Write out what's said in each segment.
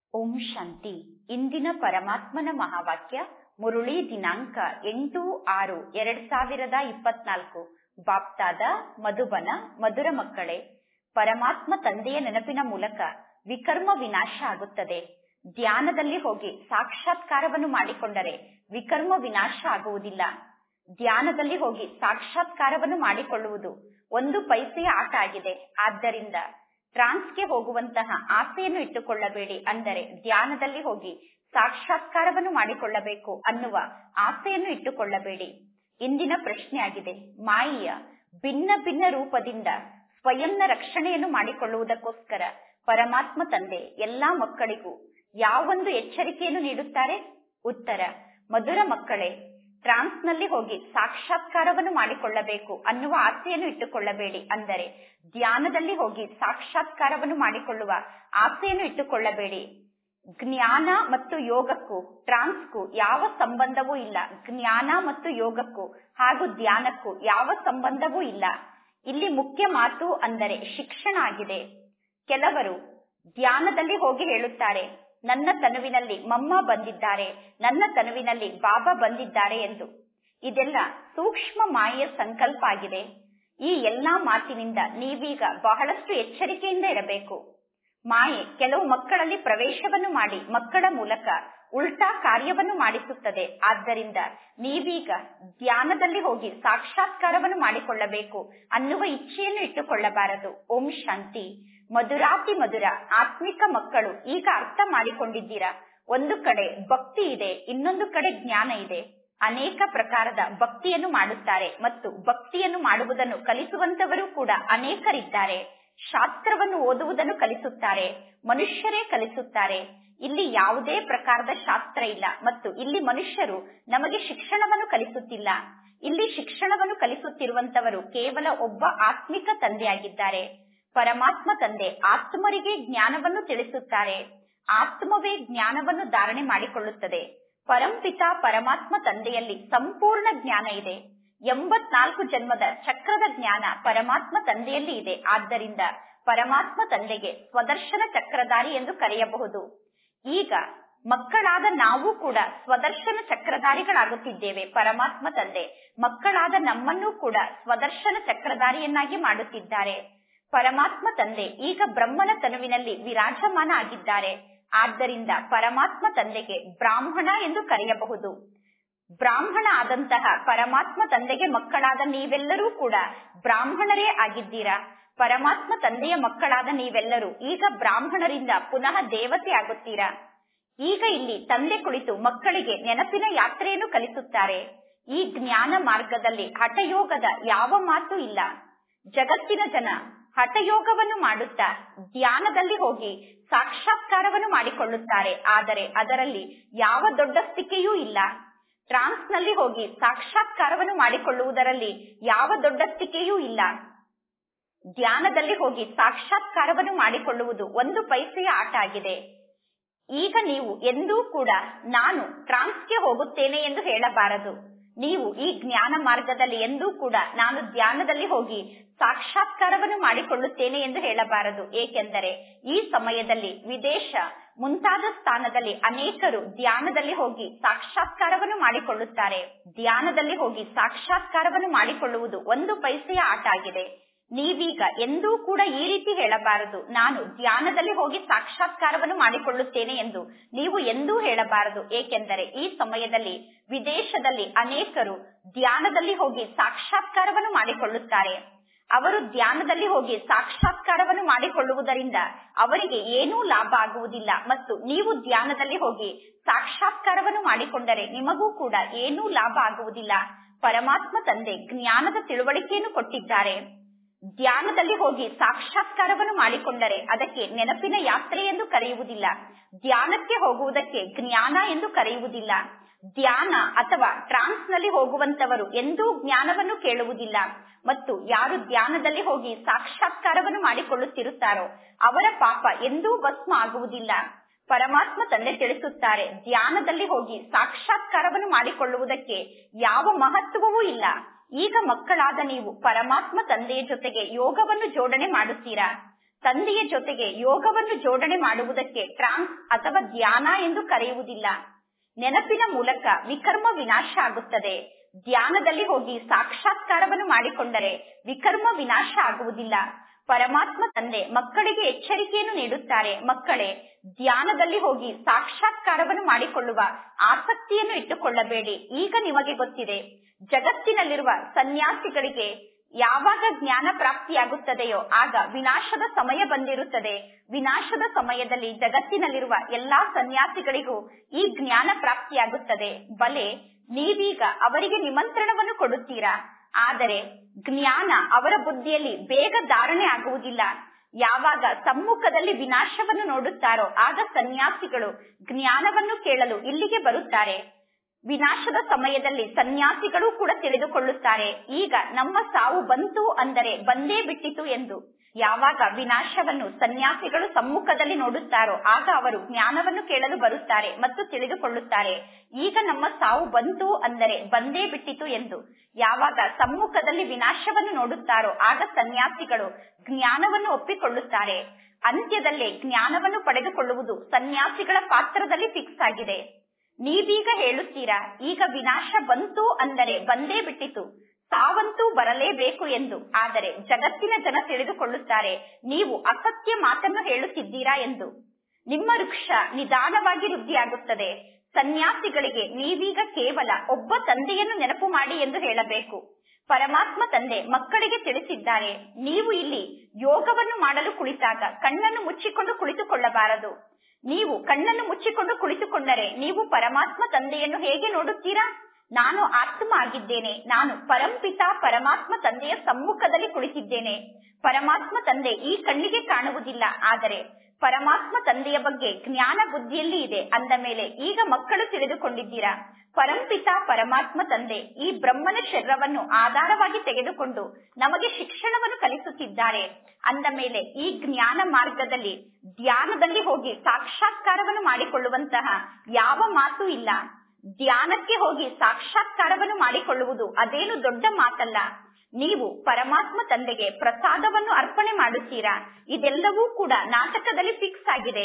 ಓಂ ಶಾಂತಿ ಇಂದಿನ ಪರಮಾತ್ಮನ ಮಹಾವಾಕ್ಯ ಮುರುಳಿ ದಿನಾಂಕ ಎಂಟು ಆರು ಎರಡ್ ಸಾವಿರದ ಇಪ್ಪತ್ನಾಲ್ಕು ಬಾಪ್ತಾದ ಮಧುಬನ ಮಧುರ ಮಕ್ಕಳೇ ಪರಮಾತ್ಮ ತಂದೆಯ ನೆನಪಿನ ಮೂಲಕ ವಿಕರ್ಮ ವಿನಾಶ ಆಗುತ್ತದೆ ಧ್ಯಾನದಲ್ಲಿ ಹೋಗಿ ಸಾಕ್ಷಾತ್ಕಾರವನ್ನು ಮಾಡಿಕೊಂಡರೆ ವಿಕರ್ಮ ವಿನಾಶ ಆಗುವುದಿಲ್ಲ ಧ್ಯಾನದಲ್ಲಿ ಹೋಗಿ ಸಾಕ್ಷಾತ್ಕಾರವನ್ನು ಮಾಡಿಕೊಳ್ಳುವುದು ಒಂದು ಪೈಸೆಯ ಆಟ ಆಗಿದೆ ಆದ್ದರಿಂದ ಟ್ರಾನ್ಸ್ಗೆ ಹೋಗುವಂತಹ ಆಸೆಯನ್ನು ಇಟ್ಟುಕೊಳ್ಳಬೇಡಿ ಅಂದರೆ ಧ್ಯಾನದಲ್ಲಿ ಹೋಗಿ ಸಾಕ್ಷಾತ್ಕಾರವನ್ನು ಮಾಡಿಕೊಳ್ಳಬೇಕು ಅನ್ನುವ ಆಸೆಯನ್ನು ಇಟ್ಟುಕೊಳ್ಳಬೇಡಿ ಇಂದಿನ ಪ್ರಶ್ನೆ ಆಗಿದೆ ಮಾಯಿಯ ಭಿನ್ನ ಭಿನ್ನ ರೂಪದಿಂದ ಸ್ವಯಂನ ರಕ್ಷಣೆಯನ್ನು ಮಾಡಿಕೊಳ್ಳುವುದಕ್ಕೋಸ್ಕರ ಪರಮಾತ್ಮ ತಂದೆ ಎಲ್ಲಾ ಮಕ್ಕಳಿಗೂ ಯಾವೊಂದು ಎಚ್ಚರಿಕೆಯನ್ನು ನೀಡುತ್ತಾರೆ ಉತ್ತರ ಮಧುರ ಮಕ್ಕಳೇ ಟ್ರಾನ್ಸ್ ನಲ್ಲಿ ಹೋಗಿ ಸಾಕ್ಷಾತ್ಕಾರವನ್ನು ಮಾಡಿಕೊಳ್ಳಬೇಕು ಅನ್ನುವ ಆಸೆಯನ್ನು ಇಟ್ಟುಕೊಳ್ಳಬೇಡಿ ಅಂದರೆ ಧ್ಯಾನದಲ್ಲಿ ಹೋಗಿ ಸಾಕ್ಷಾತ್ಕಾರವನ್ನು ಮಾಡಿಕೊಳ್ಳುವ ಆಸೆಯನ್ನು ಇಟ್ಟುಕೊಳ್ಳಬೇಡಿ ಜ್ಞಾನ ಮತ್ತು ಯೋಗಕ್ಕೂ ಟ್ರಾನ್ಸ್ಗೂ ಯಾವ ಸಂಬಂಧವೂ ಇಲ್ಲ ಜ್ಞಾನ ಮತ್ತು ಯೋಗಕ್ಕೂ ಹಾಗೂ ಧ್ಯಾನಕ್ಕೂ ಯಾವ ಸಂಬಂಧವೂ ಇಲ್ಲ ಇಲ್ಲಿ ಮುಖ್ಯ ಮಾತು ಅಂದರೆ ಶಿಕ್ಷಣ ಆಗಿದೆ ಕೆಲವರು ಧ್ಯಾನದಲ್ಲಿ ಹೋಗಿ ಹೇಳುತ್ತಾರೆ ನನ್ನ ತನುವಿನಲ್ಲಿ ಮಮ್ಮ ಬಂದಿದ್ದಾರೆ ನನ್ನ ತನುವಿನಲ್ಲಿ ಬಾಬಾ ಬಂದಿದ್ದಾರೆ ಎಂದು ಇದೆಲ್ಲ ಸೂಕ್ಷ್ಮ ಮಾಯೆಯ ಸಂಕಲ್ಪ ಆಗಿದೆ ಈ ಎಲ್ಲಾ ಮಾತಿನಿಂದ ನೀವೀಗ ಬಹಳಷ್ಟು ಎಚ್ಚರಿಕೆಯಿಂದ ಇರಬೇಕು ಮಾಯೆ ಕೆಲವು ಮಕ್ಕಳಲ್ಲಿ ಪ್ರವೇಶವನ್ನು ಮಾಡಿ ಮಕ್ಕಳ ಮೂಲಕ ಉಲ್ಟಾ ಕಾರ್ಯವನ್ನು ಮಾಡಿಸುತ್ತದೆ ಆದ್ದರಿಂದ ನೀವೀಗ ಧ್ಯಾನದಲ್ಲಿ ಹೋಗಿ ಸಾಕ್ಷಾತ್ಕಾರವನ್ನು ಮಾಡಿಕೊಳ್ಳಬೇಕು ಅನ್ನುವ ಇಚ್ಛೆಯನ್ನು ಇಟ್ಟುಕೊಳ್ಳಬಾರದು ಓಂ ಶಾಂತಿ ಮಧುರಾತಿ ಮಧುರ ಆತ್ಮಿಕ ಮಕ್ಕಳು ಈಗ ಅರ್ಥ ಮಾಡಿಕೊಂಡಿದ್ದೀರಾ ಒಂದು ಕಡೆ ಭಕ್ತಿ ಇದೆ ಇನ್ನೊಂದು ಕಡೆ ಜ್ಞಾನ ಇದೆ ಅನೇಕ ಪ್ರಕಾರದ ಭಕ್ತಿಯನ್ನು ಮಾಡುತ್ತಾರೆ ಮತ್ತು ಭಕ್ತಿಯನ್ನು ಮಾಡುವುದನ್ನು ಕಲಿಸುವಂತವರು ಕೂಡ ಅನೇಕರಿದ್ದಾರೆ ಶಾಸ್ತ್ರವನ್ನು ಓದುವುದನ್ನು ಕಲಿಸುತ್ತಾರೆ ಮನುಷ್ಯರೇ ಕಲಿಸುತ್ತಾರೆ ಇಲ್ಲಿ ಯಾವುದೇ ಪ್ರಕಾರದ ಶಾಸ್ತ್ರ ಇಲ್ಲ ಮತ್ತು ಇಲ್ಲಿ ಮನುಷ್ಯರು ನಮಗೆ ಶಿಕ್ಷಣವನ್ನು ಕಲಿಸುತ್ತಿಲ್ಲ ಇಲ್ಲಿ ಶಿಕ್ಷಣವನ್ನು ಕಲಿಸುತ್ತಿರುವಂತವರು ಕೇವಲ ಒಬ್ಬ ಆತ್ಮಿಕ ತಂದೆಯಾಗಿದ್ದಾರೆ ಪರಮಾತ್ಮ ತಂದೆ ಆತ್ಮರಿಗೆ ಜ್ಞಾನವನ್ನು ತಿಳಿಸುತ್ತಾರೆ ಆತ್ಮವೇ ಜ್ಞಾನವನ್ನು ಧಾರಣೆ ಮಾಡಿಕೊಳ್ಳುತ್ತದೆ ಪರಂಪಿತ ಪರಮಾತ್ಮ ತಂದೆಯಲ್ಲಿ ಸಂಪೂರ್ಣ ಜ್ಞಾನ ಇದೆ ಎಂಬತ್ನಾಲ್ಕು ಜನ್ಮದ ಚಕ್ರದ ಜ್ಞಾನ ಪರಮಾತ್ಮ ತಂದೆಯಲ್ಲಿ ಇದೆ ಆದ್ದರಿಂದ ಪರಮಾತ್ಮ ತಂದೆಗೆ ಸ್ವದರ್ಶನ ಚಕ್ರಧಾರಿ ಎಂದು ಕರೆಯಬಹುದು ಈಗ ಮಕ್ಕಳಾದ ನಾವು ಕೂಡ ಸ್ವದರ್ಶನ ಚಕ್ರಧಾರಿಗಳಾಗುತ್ತಿದ್ದೇವೆ ಪರಮಾತ್ಮ ತಂದೆ ಮಕ್ಕಳಾದ ನಮ್ಮನ್ನೂ ಕೂಡ ಸ್ವದರ್ಶನ ಚಕ್ರಧಾರಿಯನ್ನಾಗಿ ಮಾಡುತ್ತಿದ್ದಾರೆ ಪರಮಾತ್ಮ ತಂದೆ ಈಗ ಬ್ರಹ್ಮನ ತನುವಿನಲ್ಲಿ ವಿರಾಜಮಾನ ಆಗಿದ್ದಾರೆ ಆದ್ದರಿಂದ ಪರಮಾತ್ಮ ತಂದೆಗೆ ಬ್ರಾಹ್ಮಣ ಎಂದು ಕರೆಯಬಹುದು ಬ್ರಾಹ್ಮಣ ಆದಂತಹ ಪರಮಾತ್ಮ ತಂದೆಗೆ ಮಕ್ಕಳಾದ ನೀವೆಲ್ಲರೂ ಕೂಡ ಬ್ರಾಹ್ಮಣರೇ ಆಗಿದ್ದೀರಾ ಪರಮಾತ್ಮ ತಂದೆಯ ಮಕ್ಕಳಾದ ನೀವೆಲ್ಲರೂ ಈಗ ಬ್ರಾಹ್ಮಣರಿಂದ ಪುನಃ ದೇವತೆ ಆಗುತ್ತೀರಾ ಈಗ ಇಲ್ಲಿ ತಂದೆ ಕುಳಿತು ಮಕ್ಕಳಿಗೆ ನೆನಪಿನ ಯಾತ್ರೆಯನ್ನು ಕಲಿಸುತ್ತಾರೆ ಈ ಜ್ಞಾನ ಮಾರ್ಗದಲ್ಲಿ ಹಠಯೋಗದ ಯಾವ ಮಾತು ಇಲ್ಲ ಜಗತ್ತಿನ ಜನ ಹಠಯೋಗವನ್ನು ಮಾಡುತ್ತಾ ಧ್ಯಾನದಲ್ಲಿ ಹೋಗಿ ಸಾಕ್ಷಾತ್ಕಾರವನ್ನು ಮಾಡಿಕೊಳ್ಳುತ್ತಾರೆ ಆದರೆ ಅದರಲ್ಲಿ ಯಾವ ದೊಡ್ಡ ಸ್ಥಿಕೆಯೂ ಇಲ್ಲ ಟ್ರಾನ್ಸ್ ನಲ್ಲಿ ಹೋಗಿ ಸಾಕ್ಷಾತ್ಕಾರವನ್ನು ಮಾಡಿಕೊಳ್ಳುವುದರಲ್ಲಿ ಯಾವ ದೊಡ್ಡ ಸ್ಥಿಕೆಯೂ ಇಲ್ಲ ಧ್ಯಾನದಲ್ಲಿ ಹೋಗಿ ಸಾಕ್ಷಾತ್ಕಾರವನ್ನು ಮಾಡಿಕೊಳ್ಳುವುದು ಒಂದು ಪೈಸೆಯ ಆಟ ಆಗಿದೆ ಈಗ ನೀವು ಎಂದೂ ಕೂಡ ನಾನು ಟ್ರಾನ್ಸ್ಗೆ ಹೋಗುತ್ತೇನೆ ಎಂದು ಹೇಳಬಾರದು ನೀವು ಈ ಜ್ಞಾನ ಮಾರ್ಗದಲ್ಲಿ ಎಂದೂ ಕೂಡ ನಾನು ಧ್ಯಾನದಲ್ಲಿ ಹೋಗಿ ಸಾಕ್ಷಾತ್ಕಾರವನ್ನು ಮಾಡಿಕೊಳ್ಳುತ್ತೇನೆ ಎಂದು ಹೇಳಬಾರದು ಏಕೆಂದರೆ ಈ ಸಮಯದಲ್ಲಿ ವಿದೇಶ ಮುಂತಾದ ಸ್ಥಾನದಲ್ಲಿ ಅನೇಕರು ಧ್ಯಾನದಲ್ಲಿ ಹೋಗಿ ಸಾಕ್ಷಾತ್ಕಾರವನ್ನು ಮಾಡಿಕೊಳ್ಳುತ್ತಾರೆ ಧ್ಯಾನದಲ್ಲಿ ಹೋಗಿ ಸಾಕ್ಷಾತ್ಕಾರವನ್ನು ಮಾಡಿಕೊಳ್ಳುವುದು ಒಂದು ಪೈಸೆಯ ಆಟ ಆಗಿದೆ ನೀವೀಗ ಎಂದೂ ಕೂಡ ಈ ರೀತಿ ಹೇಳಬಾರದು ನಾನು ಧ್ಯಾನದಲ್ಲಿ ಹೋಗಿ ಸಾಕ್ಷಾತ್ಕಾರವನ್ನು ಮಾಡಿಕೊಳ್ಳುತ್ತೇನೆ ಎಂದು ನೀವು ಎಂದೂ ಹೇಳಬಾರದು ಏಕೆಂದರೆ ಈ ಸಮಯದಲ್ಲಿ ವಿದೇಶದಲ್ಲಿ ಅನೇಕರು ಧ್ಯಾನದಲ್ಲಿ ಹೋಗಿ ಸಾಕ್ಷಾತ್ಕಾರವನ್ನು ಮಾಡಿಕೊಳ್ಳುತ್ತಾರೆ ಅವರು ಧ್ಯಾನದಲ್ಲಿ ಹೋಗಿ ಸಾಕ್ಷಾತ್ಕಾರವನ್ನು ಮಾಡಿಕೊಳ್ಳುವುದರಿಂದ ಅವರಿಗೆ ಏನೂ ಲಾಭ ಆಗುವುದಿಲ್ಲ ಮತ್ತು ನೀವು ಧ್ಯಾನದಲ್ಲಿ ಹೋಗಿ ಸಾಕ್ಷಾತ್ಕಾರವನ್ನು ಮಾಡಿಕೊಂಡರೆ ನಿಮಗೂ ಕೂಡ ಏನೂ ಲಾಭ ಆಗುವುದಿಲ್ಲ ಪರಮಾತ್ಮ ತಂದೆ ಜ್ಞಾನದ ತಿಳುವಳಿಕೆಯನ್ನು ಕೊಟ್ಟಿದ್ದಾರೆ ಧ್ಯಾನದಲ್ಲಿ ಹೋಗಿ ಸಾಕ್ಷಾತ್ಕಾರವನ್ನು ಮಾಡಿಕೊಂಡರೆ ಅದಕ್ಕೆ ನೆನಪಿನ ಯಾತ್ರೆ ಎಂದು ಕರೆಯುವುದಿಲ್ಲ ಧ್ಯಾನಕ್ಕೆ ಹೋಗುವುದಕ್ಕೆ ಜ್ಞಾನ ಎಂದು ಕರೆಯುವುದಿಲ್ಲ ಧ್ಯಾನ ಅಥವಾ ಟ್ರಾನ್ಸ್ ನಲ್ಲಿ ಹೋಗುವಂತವರು ಎಂದೂ ಜ್ಞಾನವನ್ನು ಕೇಳುವುದಿಲ್ಲ ಮತ್ತು ಯಾರು ಧ್ಯಾನದಲ್ಲಿ ಹೋಗಿ ಸಾಕ್ಷಾತ್ಕಾರವನ್ನು ಮಾಡಿಕೊಳ್ಳುತ್ತಿರುತ್ತಾರೋ ಅವರ ಪಾಪ ಎಂದೂ ಭಸ್ಮ ಆಗುವುದಿಲ್ಲ ಪರಮಾತ್ಮ ತಂದೆ ತಿಳಿಸುತ್ತಾರೆ ಧ್ಯಾನದಲ್ಲಿ ಹೋಗಿ ಸಾಕ್ಷಾತ್ಕಾರವನ್ನು ಮಾಡಿಕೊಳ್ಳುವುದಕ್ಕೆ ಯಾವ ಮಹತ್ವವೂ ಇಲ್ಲ ಈಗ ಮಕ್ಕಳಾದ ನೀವು ಪರಮಾತ್ಮ ತಂದೆಯ ಜೊತೆಗೆ ಯೋಗವನ್ನು ಜೋಡಣೆ ಮಾಡುತ್ತೀರಾ ತಂದೆಯ ಜೊತೆಗೆ ಯೋಗವನ್ನು ಜೋಡಣೆ ಮಾಡುವುದಕ್ಕೆ ಟ್ರಾನ್ಸ್ ಅಥವಾ ಧ್ಯಾನ ಎಂದು ಕರೆಯುವುದಿಲ್ಲ ನೆನಪಿನ ಮೂಲಕ ವಿಕರ್ಮ ವಿನಾಶ ಆಗುತ್ತದೆ ಧ್ಯಾನದಲ್ಲಿ ಹೋಗಿ ಸಾಕ್ಷಾತ್ಕಾರವನ್ನು ಮಾಡಿಕೊಂಡರೆ ವಿಕರ್ಮ ವಿನಾಶ ಆಗುವುದಿಲ್ಲ ಪರಮಾತ್ಮ ತಂದೆ ಮಕ್ಕಳಿಗೆ ಎಚ್ಚರಿಕೆಯನ್ನು ನೀಡುತ್ತಾರೆ ಮಕ್ಕಳೇ ಧ್ಯಾನದಲ್ಲಿ ಹೋಗಿ ಸಾಕ್ಷಾತ್ಕಾರವನ್ನು ಮಾಡಿಕೊಳ್ಳುವ ಆಸಕ್ತಿಯನ್ನು ಇಟ್ಟುಕೊಳ್ಳಬೇಡಿ ಈಗ ನಿಮಗೆ ಗೊತ್ತಿದೆ ಜಗತ್ತಿನಲ್ಲಿರುವ ಸನ್ಯಾಸಿಗಳಿಗೆ ಯಾವಾಗ ಜ್ಞಾನ ಪ್ರಾಪ್ತಿಯಾಗುತ್ತದೆಯೋ ಆಗ ವಿನಾಶದ ಸಮಯ ಬಂದಿರುತ್ತದೆ ವಿನಾಶದ ಸಮಯದಲ್ಲಿ ಜಗತ್ತಿನಲ್ಲಿರುವ ಎಲ್ಲಾ ಸನ್ಯಾಸಿಗಳಿಗೂ ಈ ಜ್ಞಾನ ಪ್ರಾಪ್ತಿಯಾಗುತ್ತದೆ ಬಲೆ ನೀವೀಗ ಅವರಿಗೆ ನಿಮಂತ್ರಣವನ್ನು ಕೊಡುತ್ತೀರಾ ಆದರೆ ಜ್ಞಾನ ಅವರ ಬುದ್ಧಿಯಲ್ಲಿ ಬೇಗ ಧಾರಣೆ ಆಗುವುದಿಲ್ಲ ಯಾವಾಗ ಸಮ್ಮುಖದಲ್ಲಿ ವಿನಾಶವನ್ನು ನೋಡುತ್ತಾರೋ ಆಗ ಸನ್ಯಾಸಿಗಳು ಜ್ಞಾನವನ್ನು ಕೇಳಲು ಇಲ್ಲಿಗೆ ಬರುತ್ತಾರೆ ವಿನಾಶದ ಸಮಯದಲ್ಲಿ ಸನ್ಯಾಸಿಗಳು ಕೂಡ ತಿಳಿದುಕೊಳ್ಳುತ್ತಾರೆ ಈಗ ನಮ್ಮ ಸಾವು ಬಂತು ಅಂದರೆ ಬಂದೇ ಬಿಟ್ಟಿತು ಎಂದು ಯಾವಾಗ ವಿನಾಶವನ್ನು ಸನ್ಯಾಸಿಗಳು ಸಮ್ಮುಖದಲ್ಲಿ ನೋಡುತ್ತಾರೋ ಆಗ ಅವರು ಜ್ಞಾನವನ್ನು ಕೇಳಲು ಬರುತ್ತಾರೆ ಮತ್ತು ತಿಳಿದುಕೊಳ್ಳುತ್ತಾರೆ ಈಗ ನಮ್ಮ ಸಾವು ಬಂತು ಅಂದರೆ ಬಂದೇ ಬಿಟ್ಟಿತು ಎಂದು ಯಾವಾಗ ಸಮ್ಮುಖದಲ್ಲಿ ವಿನಾಶವನ್ನು ನೋಡುತ್ತಾರೋ ಆಗ ಸನ್ಯಾಸಿಗಳು ಜ್ಞಾನವನ್ನು ಒಪ್ಪಿಕೊಳ್ಳುತ್ತಾರೆ ಅಂತ್ಯದಲ್ಲೇ ಜ್ಞಾನವನ್ನು ಪಡೆದುಕೊಳ್ಳುವುದು ಸನ್ಯಾಸಿಗಳ ಪಾತ್ರದಲ್ಲಿ ಫಿಕ್ಸ್ ಆಗಿದೆ ನೀವೀಗ ಹೇಳುತ್ತೀರಾ ಈಗ ವಿನಾಶ ಬಂತು ಅಂದರೆ ಬಂದೇ ಬಿಟ್ಟಿತು ಸಾವಂತೂ ಬರಲೇಬೇಕು ಎಂದು ಆದರೆ ಜಗತ್ತಿನ ಜನ ತಿಳಿದುಕೊಳ್ಳುತ್ತಾರೆ ನೀವು ಅಸತ್ಯ ಮಾತನ್ನು ಹೇಳುತ್ತಿದ್ದೀರಾ ಎಂದು ನಿಮ್ಮ ವೃಕ್ಷ ನಿಧಾನವಾಗಿ ವೃದ್ಧಿಯಾಗುತ್ತದೆ ಸನ್ಯಾಸಿಗಳಿಗೆ ನೀವೀಗ ಕೇವಲ ಒಬ್ಬ ತಂದೆಯನ್ನು ನೆನಪು ಮಾಡಿ ಎಂದು ಹೇಳಬೇಕು ಪರಮಾತ್ಮ ತಂದೆ ಮಕ್ಕಳಿಗೆ ತಿಳಿಸಿದ್ದಾರೆ ನೀವು ಇಲ್ಲಿ ಯೋಗವನ್ನು ಮಾಡಲು ಕುಳಿತಾಗ ಕಣ್ಣನ್ನು ಮುಚ್ಚಿಕೊಂಡು ಕುಳಿತುಕೊಳ್ಳಬಾರದು ನೀವು ಕಣ್ಣನ್ನು ಮುಚ್ಚಿಕೊಂಡು ಕುಳಿತುಕೊಂಡರೆ ನೀವು ಪರಮಾತ್ಮ ತಂದೆಯನ್ನು ಹೇಗೆ ನೋಡುತ್ತೀರಾ ನಾನು ಆತ್ಮ ಆಗಿದ್ದೇನೆ ನಾನು ಪರಂಪಿತ ಪರಮಾತ್ಮ ತಂದೆಯ ಸಮ್ಮುಖದಲ್ಲಿ ಕುಳಿತಿದ್ದೇನೆ ಪರಮಾತ್ಮ ತಂದೆ ಈ ಕಣ್ಣಿಗೆ ಕಾಣುವುದಿಲ್ಲ ಆದರೆ ಪರಮಾತ್ಮ ತಂದೆಯ ಬಗ್ಗೆ ಜ್ಞಾನ ಬುದ್ಧಿಯಲ್ಲಿ ಇದೆ ಅಂದ ಮೇಲೆ ಈಗ ಮಕ್ಕಳು ತಿಳಿದುಕೊಂಡಿದ್ದೀರಾ ಪರಂಪಿತ ಪರಮಾತ್ಮ ತಂದೆ ಈ ಬ್ರಹ್ಮನ ಶರೀರವನ್ನು ಆಧಾರವಾಗಿ ತೆಗೆದುಕೊಂಡು ನಮಗೆ ಶಿಕ್ಷಣವನ್ನು ಕಲಿಸುತ್ತಿದ್ದಾರೆ ಅಂದ ಮೇಲೆ ಈ ಜ್ಞಾನ ಮಾರ್ಗದಲ್ಲಿ ಧ್ಯಾನದಲ್ಲಿ ಹೋಗಿ ಸಾಕ್ಷಾತ್ಕಾರವನ್ನು ಮಾಡಿಕೊಳ್ಳುವಂತಹ ಯಾವ ಮಾತು ಇಲ್ಲ ಧ್ಯಾನಕ್ಕೆ ಹೋಗಿ ಸಾಕ್ಷಾತ್ಕಾರವನ್ನು ಮಾಡಿಕೊಳ್ಳುವುದು ಅದೇನು ದೊಡ್ಡ ಮಾತಲ್ಲ ನೀವು ಪರಮಾತ್ಮ ತಂದೆಗೆ ಪ್ರಸಾದವನ್ನು ಅರ್ಪಣೆ ಮಾಡುತ್ತೀರಾ ಇದೆಲ್ಲವೂ ಕೂಡ ನಾಟಕದಲ್ಲಿ ಫಿಕ್ಸ್ ಆಗಿದೆ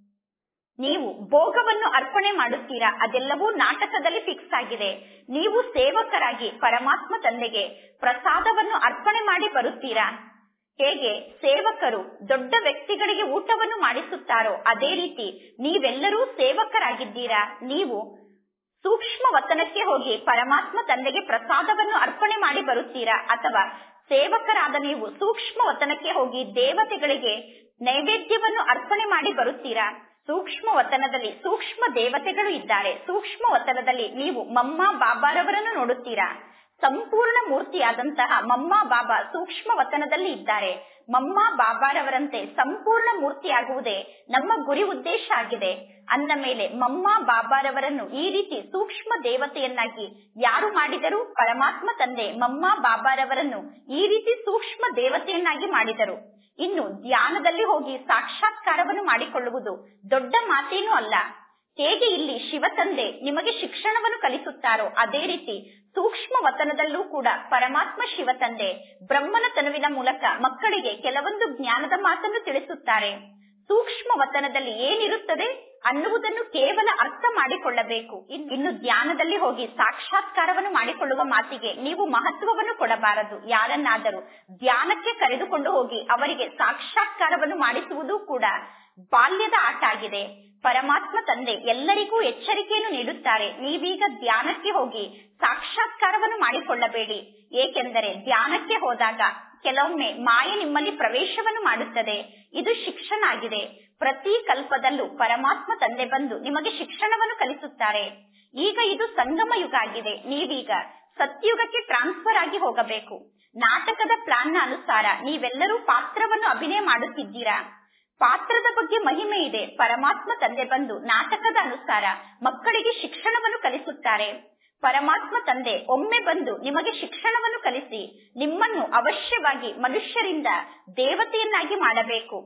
ನೀವು ಭೋಗವನ್ನು ಅರ್ಪಣೆ ಮಾಡುತ್ತೀರಾ ಅದೆಲ್ಲವೂ ನಾಟಕದಲ್ಲಿ ಫಿಕ್ಸ್ ಆಗಿದೆ ನೀವು ಸೇವಕರಾಗಿ ಪರಮಾತ್ಮ ತಂದೆಗೆ ಪ್ರಸಾದವನ್ನು ಅರ್ಪಣೆ ಮಾಡಿ ಬರುತ್ತೀರಾ ಹೇಗೆ ಸೇವಕರು ದೊಡ್ಡ ವ್ಯಕ್ತಿಗಳಿಗೆ ಊಟವನ್ನು ಮಾಡಿಸುತ್ತಾರೋ ಅದೇ ರೀತಿ ನೀವೆಲ್ಲರೂ ಸೇವಕರಾಗಿದ್ದೀರಾ ನೀವು ಸೂಕ್ಷ್ಮ ವತನಕ್ಕೆ ಹೋಗಿ ಪರಮಾತ್ಮ ತಂದೆಗೆ ಪ್ರಸಾದವನ್ನು ಅರ್ಪಣೆ ಮಾಡಿ ಬರುತ್ತೀರಾ ಅಥವಾ ಸೇವಕರಾದ ನೀವು ಸೂಕ್ಷ್ಮ ವತನಕ್ಕೆ ಹೋಗಿ ದೇವತೆಗಳಿಗೆ ನೈವೇದ್ಯವನ್ನು ಅರ್ಪಣೆ ಮಾಡಿ ಬರುತ್ತೀರಾ ಸೂಕ್ಷ್ಮ ವತನದಲ್ಲಿ ಸೂಕ್ಷ್ಮ ದೇವತೆಗಳು ಇದ್ದಾರೆ ಸೂಕ್ಷ್ಮ ವತನದಲ್ಲಿ ನೀವು ಮಮ್ಮ ಬಾಬಾರವರನ್ನು ನೋಡುತ್ತೀರಾ ಸಂಪೂರ್ಣ ಮೂರ್ತಿಯಾದಂತಹ ಮಮ್ಮ ಬಾಬಾ ಸೂಕ್ಷ್ಮ ವತನದಲ್ಲಿ ಇದ್ದಾರೆ ಮಮ್ಮ ಬಾಬಾರವರಂತೆ ಸಂಪೂರ್ಣ ಮೂರ್ತಿಯಾಗುವುದೇ ನಮ್ಮ ಗುರಿ ಉದ್ದೇಶ ಆಗಿದೆ ಅಂದ ಮೇಲೆ ಮಮ್ಮ ಬಾಬಾರವರನ್ನು ಈ ರೀತಿ ಸೂಕ್ಷ್ಮ ದೇವತೆಯನ್ನಾಗಿ ಯಾರು ಮಾಡಿದರು ಪರಮಾತ್ಮ ತಂದೆ ಮಮ್ಮ ಬಾಬಾರವರನ್ನು ಈ ರೀತಿ ಸೂಕ್ಷ್ಮ ದೇವತೆಯನ್ನಾಗಿ ಮಾಡಿದರು ಇನ್ನು ಧ್ಯಾನದಲ್ಲಿ ಹೋಗಿ ಸಾಕ್ಷಾತ್ಕಾರವನ್ನು ಮಾಡಿಕೊಳ್ಳುವುದು ದೊಡ್ಡ ಮಾತೇನೂ ಅಲ್ಲ ಹೇಗೆ ಇಲ್ಲಿ ಶಿವತಂದೆ ನಿಮಗೆ ಶಿಕ್ಷಣವನ್ನು ಕಲಿಸುತ್ತಾರೋ ಅದೇ ರೀತಿ ಸೂಕ್ಷ್ಮ ವತನದಲ್ಲೂ ಕೂಡ ಪರಮಾತ್ಮ ಶಿವತಂದೆ ಬ್ರಹ್ಮನ ತನುವಿನ ಮೂಲಕ ಮಕ್ಕಳಿಗೆ ಕೆಲವೊಂದು ಜ್ಞಾನದ ಮಾತನ್ನು ತಿಳಿಸುತ್ತಾರೆ ಸೂಕ್ಷ್ಮ ವತನದಲ್ಲಿ ಏನಿರುತ್ತದೆ ಅನ್ನುವುದನ್ನು ಕೇವಲ ಅರ್ಥ ಮಾಡಿಕೊಳ್ಳಬೇಕು ಇನ್ನು ಧ್ಯಾನದಲ್ಲಿ ಹೋಗಿ ಸಾಕ್ಷಾತ್ಕಾರವನ್ನು ಮಾಡಿಕೊಳ್ಳುವ ಮಾತಿಗೆ ನೀವು ಮಹತ್ವವನ್ನು ಕೊಡಬಾರದು ಯಾರನ್ನಾದರೂ ಧ್ಯಾನಕ್ಕೆ ಕರೆದುಕೊಂಡು ಹೋಗಿ ಅವರಿಗೆ ಸಾಕ್ಷಾತ್ಕಾರವನ್ನು ಮಾಡಿಸುವುದು ಕೂಡ ಬಾಲ್ಯದ ಆಟ ಆಗಿದೆ ಪರಮಾತ್ಮ ತಂದೆ ಎಲ್ಲರಿಗೂ ಎಚ್ಚರಿಕೆಯನ್ನು ನೀಡುತ್ತಾರೆ ನೀವೀಗ ಧ್ಯಾನಕ್ಕೆ ಹೋಗಿ ಸಾಕ್ಷಾತ್ಕಾರವನ್ನು ಮಾಡಿಕೊಳ್ಳಬೇಡಿ ಏಕೆಂದರೆ ಧ್ಯಾನಕ್ಕೆ ಹೋದಾಗ ಕೆಲವೊಮ್ಮೆ ಮಾಯೆ ನಿಮ್ಮಲ್ಲಿ ಪ್ರವೇಶವನ್ನು ಮಾಡುತ್ತದೆ ಇದು ಶಿಕ್ಷಣ ಆಗಿದೆ ಪ್ರತಿ ಕಲ್ಪದಲ್ಲೂ ಪರಮಾತ್ಮ ತಂದೆ ಬಂದು ನಿಮಗೆ ಶಿಕ್ಷಣವನ್ನು ಕಲಿಸುತ್ತಾರೆ ಈಗ ಇದು ಸಂಗಮ ಯುಗ ಆಗಿದೆ ನೀವೀಗ ಸತ್ಯುಗಕ್ಕೆ ಟ್ರಾನ್ಸ್ಫರ್ ಆಗಿ ಹೋಗಬೇಕು ನಾಟಕದ ಪ್ಲಾನ್ನ ಅನುಸಾರ ನೀವೆಲ್ಲರೂ ಪಾತ್ರವನ್ನು ಅಭಿನಯ ಮಾಡುತ್ತಿದ್ದೀರಾ ಪಾತ್ರದ ಬಗ್ಗೆ ಮಹಿಮೆ ಇದೆ ಪರಮಾತ್ಮ ತಂದೆ ಬಂದು ನಾಟಕದ ಅನುಸಾರ ಮಕ್ಕಳಿಗೆ ಶಿಕ್ಷಣವನ್ನು ಕಲಿಸುತ್ತಾರೆ ಪರಮಾತ್ಮ ತಂದೆ ಒಮ್ಮೆ ಬಂದು ನಿಮಗೆ ಶಿಕ್ಷಣವನ್ನು ಕಲಿಸಿ ನಿಮ್ಮನ್ನು ಅವಶ್ಯವಾಗಿ ಮನುಷ್ಯರಿಂದ ದೇವತೆಯನ್ನಾಗಿ ಮಾಡಬೇಕು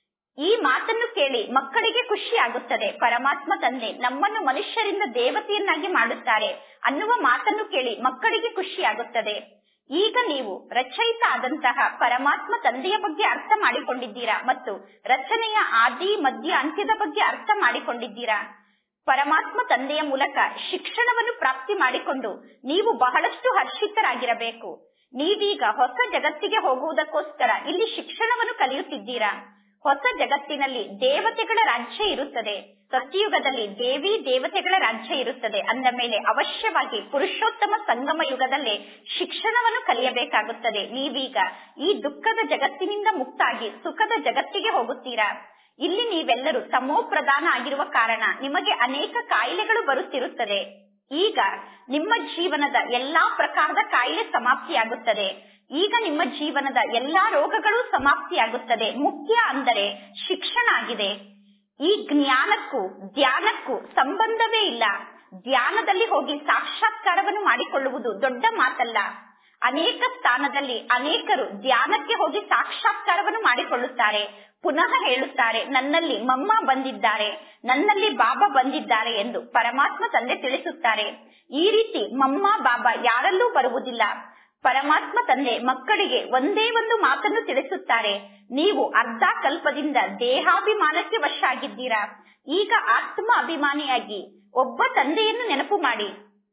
ಈ ಮಾತನ್ನು ಕೇಳಿ ಮಕ್ಕಳಿಗೆ ಖುಷಿ ಆಗುತ್ತದೆ ಪರಮಾತ್ಮ ತಂದೆ ನಮ್ಮನ್ನು ಮನುಷ್ಯರಿಂದ ದೇವತೆಯನ್ನಾಗಿ ಮಾಡುತ್ತಾರೆ ಅನ್ನುವ ಮಾತನ್ನು ಕೇಳಿ ಮಕ್ಕಳಿಗೆ ಖುಷಿ ಆಗುತ್ತದೆ ಈಗ ನೀವು ರಚಯಿತ ಆದಂತಹ ಪರಮಾತ್ಮ ತಂದೆಯ ಬಗ್ಗೆ ಅರ್ಥ ಮಾಡಿಕೊಂಡಿದ್ದೀರಾ ಮತ್ತು ರಚನೆಯ ಆದಿ ಮಧ್ಯ ಅಂತ್ಯದ ಬಗ್ಗೆ ಅರ್ಥ ಮಾಡಿಕೊಂಡಿದ್ದೀರಾ ಪರಮಾತ್ಮ ತಂದೆಯ ಮೂಲಕ ಶಿಕ್ಷಣವನ್ನು ಪ್ರಾಪ್ತಿ ಮಾಡಿಕೊಂಡು ನೀವು ಬಹಳಷ್ಟು ಹರ್ಷಿತರಾಗಿರಬೇಕು ನೀವೀಗ ಹೊಸ ಜಗತ್ತಿಗೆ ಹೋಗುವುದಕ್ಕೋಸ್ಕರ ಇಲ್ಲಿ ಶಿಕ್ಷಣವನ್ನು ಕಲಿಯುತ್ತಿದ್ದೀರಾ ಹೊಸ ಜಗತ್ತಿನಲ್ಲಿ ದೇವತೆಗಳ ರಾಜ್ಯ ಇರುತ್ತದೆ ಸತ್ಯಯುಗದಲ್ಲಿ ದೇವಿ ದೇವತೆಗಳ ರಾಜ್ಯ ಇರುತ್ತದೆ ಅಂದ ಮೇಲೆ ಅವಶ್ಯವಾಗಿ ಪುರುಷೋತ್ತಮ ಸಂಗಮ ಯುಗದಲ್ಲೇ ಶಿಕ್ಷಣವನ್ನು ಕಲಿಯಬೇಕಾಗುತ್ತದೆ ನೀವೀಗ ಈ ದುಃಖದ ಜಗತ್ತಿನಿಂದ ಮುಕ್ತಾಗಿ ಸುಖದ ಜಗತ್ತಿಗೆ ಹೋಗುತ್ತೀರಾ ಇಲ್ಲಿ ನೀವೆಲ್ಲರೂ ತಮೋ ಪ್ರಧಾನ ಆಗಿರುವ ಕಾರಣ ನಿಮಗೆ ಅನೇಕ ಕಾಯಿಲೆಗಳು ಬರುತ್ತಿರುತ್ತದೆ ಈಗ ನಿಮ್ಮ ಜೀವನದ ಎಲ್ಲಾ ಪ್ರಕಾರದ ಕಾಯಿಲೆ ಸಮಾಪ್ತಿಯಾಗುತ್ತದೆ ಈಗ ನಿಮ್ಮ ಜೀವನದ ಎಲ್ಲಾ ರೋಗಗಳು ಸಮಾಪ್ತಿಯಾಗುತ್ತದೆ ಮುಖ್ಯ ಅಂದರೆ ಶಿಕ್ಷಣ ಆಗಿದೆ ಈ ಜ್ಞಾನಕ್ಕೂ ಧ್ಯಾನಕ್ಕೂ ಸಂಬಂಧವೇ ಇಲ್ಲ ಧ್ಯಾನದಲ್ಲಿ ಹೋಗಿ ಸಾಕ್ಷಾತ್ಕಾರವನ್ನು ಮಾಡಿಕೊಳ್ಳುವುದು ದೊಡ್ಡ ಮಾತಲ್ಲ ಅನೇಕ ಸ್ಥಾನದಲ್ಲಿ ಅನೇಕರು ಧ್ಯಾನಕ್ಕೆ ಹೋಗಿ ಸಾಕ್ಷಾತ್ಕಾರವನ್ನು ಮಾಡಿಕೊಳ್ಳುತ್ತಾರೆ ಪುನಃ ಹೇಳುತ್ತಾರೆ ನನ್ನಲ್ಲಿ ಮಮ್ಮ ಬಂದಿದ್ದಾರೆ ನನ್ನಲ್ಲಿ ಬಾಬಾ ಬಂದಿದ್ದಾರೆ ಎಂದು ಪರಮಾತ್ಮ ತಂದೆ ತಿಳಿಸುತ್ತಾರೆ ಈ ರೀತಿ ಮಮ್ಮ ಬಾಬಾ ಯಾರಲ್ಲೂ ಬರುವುದಿಲ್ಲ ಪರಮಾತ್ಮ ತಂದೆ ಮಕ್ಕಳಿಗೆ ಒಂದೇ ಒಂದು ಮಾತನ್ನು ತಿಳಿಸುತ್ತಾರೆ ನೀವು ಅರ್ಧ ಕಲ್ಪದಿಂದ ದೇಹಾಭಿಮಾನಕ್ಕೆ ವಶ ಆಗಿದ್ದೀರಾ ಈಗ ಆತ್ಮ ಅಭಿಮಾನಿಯಾಗಿ ಒಬ್ಬ ತಂದೆಯನ್ನು ನೆನಪು ಮಾಡಿ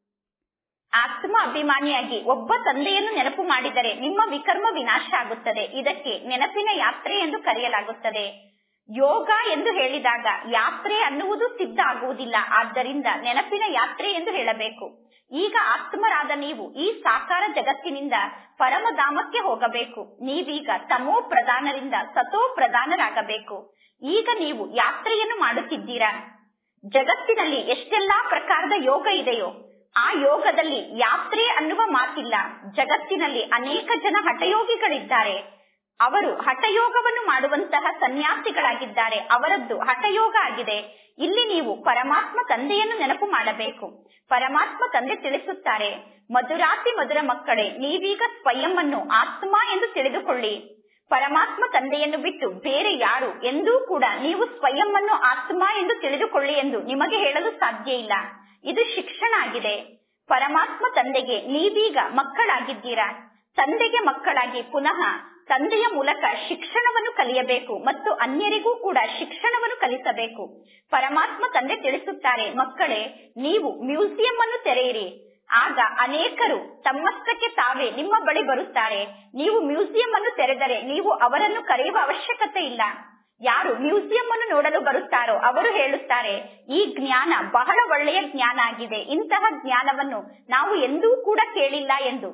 ಆತ್ಮ ಅಭಿಮಾನಿಯಾಗಿ ಒಬ್ಬ ತಂದೆಯನ್ನು ನೆನಪು ಮಾಡಿದರೆ ನಿಮ್ಮ ವಿಕರ್ಮ ವಿನಾಶ ಆಗುತ್ತದೆ ಇದಕ್ಕೆ ನೆನಪಿನ ಯಾತ್ರೆ ಎಂದು ಕರೆಯಲಾಗುತ್ತದೆ ಯೋಗ ಎಂದು ಹೇಳಿದಾಗ ಯಾತ್ರೆ ಅನ್ನುವುದು ಸಿದ್ಧ ಆಗುವುದಿಲ್ಲ ಆದ್ದರಿಂದ ನೆನಪಿನ ಯಾತ್ರೆ ಎಂದು ಹೇಳಬೇಕು ಈಗ ಆತ್ಮರಾದ ನೀವು ಈ ಸಾಕಾರ ಜಗತ್ತಿನಿಂದ ಪರಮಧಾಮಕ್ಕೆ ಹೋಗಬೇಕು ನೀವೀಗ ತಮೋ ಪ್ರಧಾನರಿಂದ ಸತೋ ಪ್ರಧಾನರಾಗಬೇಕು ಈಗ ನೀವು ಯಾತ್ರೆಯನ್ನು ಮಾಡುತ್ತಿದ್ದೀರಾ ಜಗತ್ತಿನಲ್ಲಿ ಎಷ್ಟೆಲ್ಲಾ ಪ್ರಕಾರದ ಯೋಗ ಇದೆಯೋ ಆ ಯೋಗದಲ್ಲಿ ಯಾತ್ರೆ ಅನ್ನುವ ಮಾತಿಲ್ಲ ಜಗತ್ತಿನಲ್ಲಿ ಅನೇಕ ಜನ ಹಠಯೋಗಿಗಳಿದ್ದಾರೆ ಅವರು ಹಠಯೋಗವನ್ನು ಮಾಡುವಂತಹ ಸನ್ಯಾಸಿಗಳಾಗಿದ್ದಾರೆ ಅವರದ್ದು ಹಠಯೋಗ ಆಗಿದೆ ಇಲ್ಲಿ ನೀವು ಪರಮಾತ್ಮ ತಂದೆಯನ್ನು ನೆನಪು ಮಾಡಬೇಕು ಪರಮಾತ್ಮ ತಂದೆ ತಿಳಿಸುತ್ತಾರೆ ಮಧುರಾತಿ ಮಧುರ ಮಕ್ಕಳೇ ನೀವೀಗ ಸ್ವಯಂ ಅನ್ನು ಆತ್ಮ ಎಂದು ತಿಳಿದುಕೊಳ್ಳಿ ಪರಮಾತ್ಮ ತಂದೆಯನ್ನು ಬಿಟ್ಟು ಬೇರೆ ಯಾರು ಎಂದೂ ಕೂಡ ನೀವು ಸ್ವಯಂ ಅನ್ನು ಆತ್ಮ ಎಂದು ತಿಳಿದುಕೊಳ್ಳಿ ಎಂದು ನಿಮಗೆ ಹೇಳಲು ಸಾಧ್ಯ ಇಲ್ಲ ಇದು ಶಿಕ್ಷಣ ಆಗಿದೆ ಪರಮಾತ್ಮ ತಂದೆಗೆ ನೀವೀಗ ಮಕ್ಕಳಾಗಿದ್ದೀರಾ ತಂದೆಗೆ ಮಕ್ಕಳಾಗಿ ಪುನಃ ತಂದೆಯ ಮೂಲಕ ಶಿಕ್ಷಣವನ್ನು ಕಲಿಯಬೇಕು ಮತ್ತು ಅನ್ಯರಿಗೂ ಕೂಡ ಶಿಕ್ಷಣವನ್ನು ಕಲಿಸಬೇಕು ಪರಮಾತ್ಮ ತಂದೆ ತಿಳಿಸುತ್ತಾರೆ ಮಕ್ಕಳೇ ನೀವು ಮ್ಯೂಸಿಯಂ ಅನ್ನು ತೆರೆಯಿರಿ ಆಗ ಅನೇಕರು ತಮ್ಮಷ್ಟಕ್ಕೆ ತಾವೇ ನಿಮ್ಮ ಬಳಿ ಬರುತ್ತಾರೆ ನೀವು ಮ್ಯೂಸಿಯಂ ಅನ್ನು ತೆರೆದರೆ ನೀವು ಅವರನ್ನು ಕರೆಯುವ ಅವಶ್ಯಕತೆ ಇಲ್ಲ ಯಾರು ಮ್ಯೂಸಿಯಂ ಅನ್ನು ನೋಡಲು ಬರುತ್ತಾರೋ ಅವರು ಹೇಳುತ್ತಾರೆ ಈ ಜ್ಞಾನ ಬಹಳ ಒಳ್ಳೆಯ ಜ್ಞಾನ ಆಗಿದೆ ಇಂತಹ ಜ್ಞಾನವನ್ನು ನಾವು ಎಂದೂ ಕೂಡ ಕೇಳಿಲ್ಲ ಎಂದು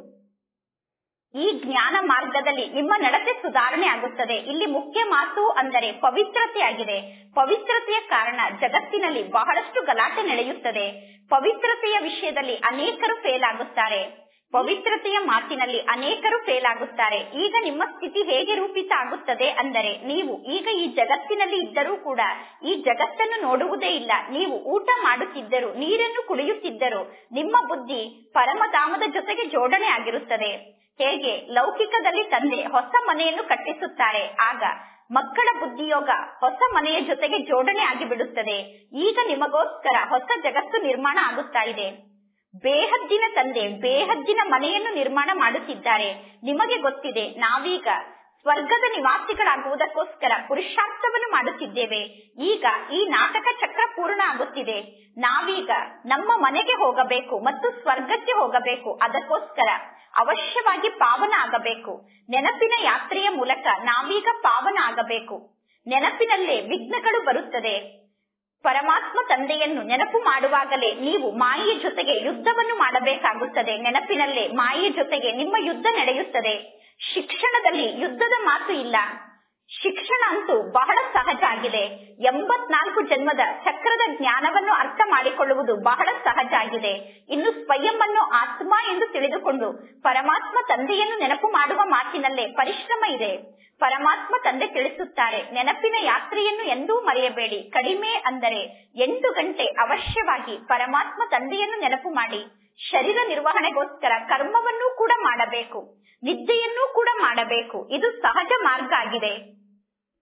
ಈ ಜ್ಞಾನ ಮಾರ್ಗದಲ್ಲಿ ನಿಮ್ಮ ನಡತೆ ಸುಧಾರಣೆ ಆಗುತ್ತದೆ ಇಲ್ಲಿ ಮುಖ್ಯ ಮಾತು ಅಂದರೆ ಪವಿತ್ರತೆಯಾಗಿದೆ ಪವಿತ್ರತೆಯ ಕಾರಣ ಜಗತ್ತಿನಲ್ಲಿ ಬಹಳಷ್ಟು ಗಲಾಟೆ ನಡೆಯುತ್ತದೆ ಪವಿತ್ರತೆಯ ವಿಷಯದಲ್ಲಿ ಅನೇಕರು ಫೇಲ್ ಆಗುತ್ತಾರೆ ಪವಿತ್ರತೆಯ ಮಾತಿನಲ್ಲಿ ಅನೇಕರು ಫೇಲ್ ಆಗುತ್ತಾರೆ ಈಗ ನಿಮ್ಮ ಸ್ಥಿತಿ ಹೇಗೆ ರೂಪಿತ ಆಗುತ್ತದೆ ಅಂದರೆ ನೀವು ಈಗ ಈ ಜಗತ್ತಿನಲ್ಲಿ ಇದ್ದರೂ ಕೂಡ ಈ ಜಗತ್ತನ್ನು ನೋಡುವುದೇ ಇಲ್ಲ ನೀವು ಊಟ ಮಾಡುತ್ತಿದ್ದರು ನೀರನ್ನು ಕುಡಿಯುತ್ತಿದ್ದರು ನಿಮ್ಮ ಬುದ್ಧಿ ಪರಮಧಾಮದ ಜೊತೆಗೆ ಜೋಡಣೆ ಆಗಿರುತ್ತದೆ ಹೇಗೆ ಲೌಕಿಕದಲ್ಲಿ ತಂದೆ ಹೊಸ ಮನೆಯನ್ನು ಕಟ್ಟಿಸುತ್ತಾರೆ ಆಗ ಮಕ್ಕಳ ಬುದ್ಧಿಯೋಗ ಹೊಸ ಮನೆಯ ಜೊತೆಗೆ ಜೋಡಣೆ ಆಗಿಬಿಡುತ್ತದೆ ಈಗ ನಿಮಗೋಸ್ಕರ ಹೊಸ ಜಗತ್ತು ನಿರ್ಮಾಣ ಆಗುತ್ತಾ ಇದೆ ಬೇಹದ್ದಿನ ತಂದೆ ಬೇಹದ್ದಿನ ಮನೆಯನ್ನು ನಿರ್ಮಾಣ ಮಾಡುತ್ತಿದ್ದಾರೆ ನಿಮಗೆ ಗೊತ್ತಿದೆ ನಾವೀಗ ಸ್ವರ್ಗದ ನಿವಾಸಿಗಳಾಗುವುದಕ್ಕೋಸ್ಕರ ಪುರುಷಾರ್ಥವನ್ನು ಮಾಡುತ್ತಿದ್ದೇವೆ ಈಗ ಈ ನಾಟಕ ಚಕ್ರ ಪೂರ್ಣ ಆಗುತ್ತಿದೆ ನಾವೀಗ ನಮ್ಮ ಮನೆಗೆ ಹೋಗಬೇಕು ಮತ್ತು ಸ್ವರ್ಗಕ್ಕೆ ಹೋಗಬೇಕು ಅದಕ್ಕೋಸ್ಕರ ಅವಶ್ಯವಾಗಿ ಪಾವನ ಆಗಬೇಕು ನೆನಪಿನ ಯಾತ್ರೆಯ ಮೂಲಕ ನಾವೀಗ ಪಾವನ ಆಗಬೇಕು ನೆನಪಿನಲ್ಲೇ ವಿಘ್ನಗಳು ಬರುತ್ತದೆ ಪರಮಾತ್ಮ ತಂದೆಯನ್ನು ನೆನಪು ಮಾಡುವಾಗಲೇ ನೀವು ಮಾಯೆಯ ಜೊತೆಗೆ ಯುದ್ಧವನ್ನು ಮಾಡಬೇಕಾಗುತ್ತದೆ ನೆನಪಿನಲ್ಲೇ ಮಾಯೆಯ ಜೊತೆಗೆ ನಿಮ್ಮ ಯುದ್ಧ ನಡೆಯುತ್ತದೆ ಶಿಕ್ಷಣದಲ್ಲಿ ಯುದ್ಧದ ಮಾತು ಇಲ್ಲ ಶಿಕ್ಷಣ ಅಂತೂ ಬಹಳ ಸಹಜ ಆಗಿದೆ ಎಂಬತ್ನಾಲ್ಕು ಜನ್ಮದ ಚಕ್ರದ ಜ್ಞಾನವನ್ನು ಅರ್ಥ ಮಾಡಿಕೊಳ್ಳುವುದು ಬಹಳ ಸಹಜ ಆಗಿದೆ ಇನ್ನು ಸ್ವಯಂ ಅನ್ನು ಆತ್ಮ ಎಂದು ತಿಳಿದುಕೊಂಡು ಪರಮಾತ್ಮ ತಂದೆಯನ್ನು ನೆನಪು ಮಾಡುವ ಮಾತಿನಲ್ಲೇ ಪರಿಶ್ರಮ ಇದೆ ಪರಮಾತ್ಮ ತಂದೆ ತಿಳಿಸುತ್ತಾರೆ ನೆನಪಿನ ಯಾತ್ರೆಯನ್ನು ಎಂದೂ ಮರೆಯಬೇಡಿ ಕಡಿಮೆ ಅಂದರೆ ಎಂಟು ಗಂಟೆ ಅವಶ್ಯವಾಗಿ ಪರಮಾತ್ಮ ತಂದೆಯನ್ನು ನೆನಪು ಮಾಡಿ ಶರೀರ ನಿರ್ವಹಣೆಗೋಸ್ಕರ ಕರ್ಮವನ್ನೂ ಕೂಡ ಮಾಡಬೇಕು ನಿದ್ದೆಯನ್ನೂ ಕೂಡ ಮಾಡಬೇಕು ಇದು ಸಹಜ ಮಾರ್ಗ ಆಗಿದೆ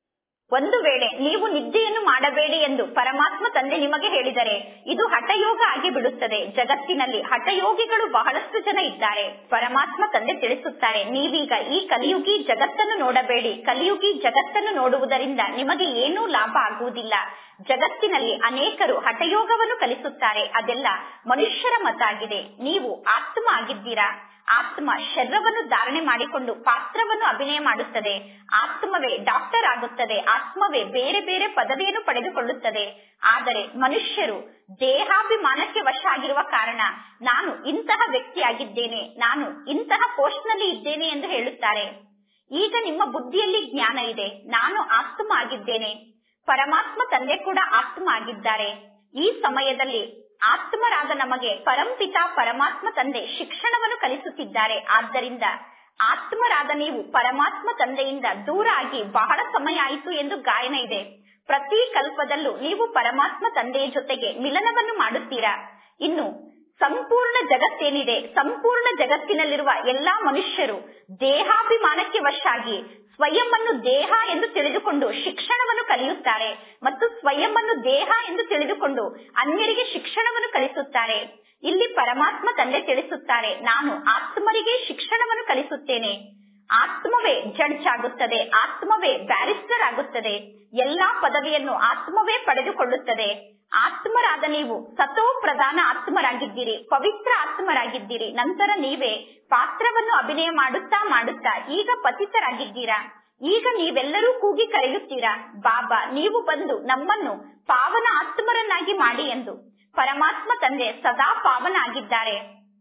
ಒಂದು ವೇಳೆ ನೀವು ನಿದ್ದೆಯನ್ನು ಮಾಡಬೇಡಿ ಎಂದು ಪರಮಾತ್ಮ ತಂದೆ ನಿಮಗೆ ಹೇಳಿದರೆ ಇದು ಹಠಯೋಗ ಆಗಿ ಬಿಡುತ್ತದೆ ಜಗತ್ತಿನಲ್ಲಿ ಹಠಯೋಗಿಗಳು ಬಹಳಷ್ಟು ಜನ ಇದ್ದಾರೆ ಪರಮಾತ್ಮ ತಂದೆ ತಿಳಿಸುತ್ತಾರೆ ನೀವೀಗ ಈ ಕಲಿಯುಗಿ ಜಗತ್ತನ್ನು ನೋಡಬೇಡಿ ಕಲಿಯುಗಿ ಜಗತ್ತನ್ನು ನೋಡುವುದರಿಂದ ನಿಮಗೆ ಏನೂ ಲಾಭ ಆಗುವುದಿಲ್ಲ ಜಗತ್ತಿನಲ್ಲಿ ಅನೇಕರು ಹಠಯೋಗವನ್ನು ಕಲಿಸುತ್ತಾರೆ ಅದೆಲ್ಲ ಮನುಷ್ಯರ ಮತ ಆಗಿದೆ ನೀವು ಆತ್ಮ ಆಗಿದ್ದೀರಾ ಆತ್ಮ ಶರೀರವನ್ನು ಧಾರಣೆ ಮಾಡಿಕೊಂಡು ಪಾತ್ರವನ್ನು ಅಭಿನಯ ಮಾಡುತ್ತದೆ ಆತ್ಮವೇ ಡಾಕ್ಟರ್ ಆಗುತ್ತದೆ ಆತ್ಮವೇ ಬೇರೆ ಬೇರೆ ಪದವಿಯನ್ನು ಪಡೆದುಕೊಳ್ಳುತ್ತದೆ ಆದರೆ ಮನುಷ್ಯರು ದೇಹಾಭಿಮಾನಕ್ಕೆ ವಶ ಆಗಿರುವ ಕಾರಣ ನಾನು ಇಂತಹ ವ್ಯಕ್ತಿಯಾಗಿದ್ದೇನೆ ನಾನು ಇಂತಹ ಪೋಸ್ಟ್ ನಲ್ಲಿ ಇದ್ದೇನೆ ಎಂದು ಹೇಳುತ್ತಾರೆ ಈಗ ನಿಮ್ಮ ಬುದ್ಧಿಯಲ್ಲಿ ಜ್ಞಾನ ಇದೆ ನಾನು ಆತ್ಮ ಆಗಿದ್ದೇನೆ ಪರಮಾತ್ಮ ತಂದೆ ಕೂಡ ಆತ್ಮ ಆಗಿದ್ದಾರೆ ಈ ಸಮಯದಲ್ಲಿ ಆತ್ಮರಾದ ನಮಗೆ ಪರಂಪಿತ ಪರಮಾತ್ಮ ತಂದೆ ಶಿಕ್ಷಣವನ್ನು ಕಲಿಸುತ್ತಿದ್ದಾರೆ ಆದ್ದರಿಂದ ಆತ್ಮರಾದ ನೀವು ಪರಮಾತ್ಮ ತಂದೆಯಿಂದ ದೂರ ಆಗಿ ಬಹಳ ಸಮಯ ಆಯಿತು ಎಂದು ಗಾಯನ ಇದೆ ಪ್ರತಿ ಕಲ್ಪದಲ್ಲೂ ನೀವು ಪರಮಾತ್ಮ ತಂದೆಯ ಜೊತೆಗೆ ಮಿಲನವನ್ನು ಮಾಡುತ್ತೀರಾ ಇನ್ನು ಸಂಪೂರ್ಣ ಜಗತ್ತೇನಿದೆ ಸಂಪೂರ್ಣ ಜಗತ್ತಿನಲ್ಲಿರುವ ಎಲ್ಲಾ ಮನುಷ್ಯರು ದೇಹಾಭಿಮಾನಕ್ಕೆ ವಶಾಗಿ ಸ್ವಯಂ ಅನ್ನು ದೇಹ ಎಂದು ತಿಳಿದುಕೊಂಡು ಶಿಕ್ಷಣವನ್ನು ಕಲಿಯುತ್ತಾರೆ ಮತ್ತು ಸ್ವಯಂ ಅನ್ನು ದೇಹ ಎಂದು ತಿಳಿದುಕೊಂಡು ಅನ್ಯರಿಗೆ ಶಿಕ್ಷಣವನ್ನು ಕಲಿಸುತ್ತಾರೆ ಇಲ್ಲಿ ಪರಮಾತ್ಮ ತಂದೆ ತಿಳಿಸುತ್ತಾರೆ ನಾನು ಆತ್ಮರಿಗೆ ಶಿಕ್ಷಣವನ್ನು ಕಲಿಸುತ್ತೇನೆ ಆತ್ಮವೇ ಜಡ್ಜ್ ಆಗುತ್ತದೆ ಆತ್ಮವೇ ಬ್ಯಾರಿಸ್ಟರ್ ಆಗುತ್ತದೆ ಎಲ್ಲಾ ಪದವಿಯನ್ನು ಆತ್ಮವೇ ಪಡೆದುಕೊಳ್ಳುತ್ತದೆ ಆತ್ಮರಾದ ನೀವು ಸತೋ ಪ್ರಧಾನ ಆತ್ಮರಾಗಿದ್ದೀರಿ ಪವಿತ್ರ ಆತ್ಮರಾಗಿದ್ದೀರಿ ನಂತರ ನೀವೇ ಪಾತ್ರವನ್ನು ಅಭಿನಯ ಮಾಡುತ್ತಾ ಮಾಡುತ್ತಾ ಈಗ ಪತಿತರಾಗಿದ್ದೀರಾ ಈಗ ನೀವೆಲ್ಲರೂ ಕೂಗಿ ಕರೆಯುತ್ತೀರಾ ಬಾಬಾ ನೀವು ಬಂದು ನಮ್ಮನ್ನು ಪಾವನ ಆತ್ಮರನ್ನಾಗಿ ಮಾಡಿ ಎಂದು ಪರಮಾತ್ಮ ತಂದೆ ಸದಾ ಪಾವನ ಆಗಿದ್ದಾರೆ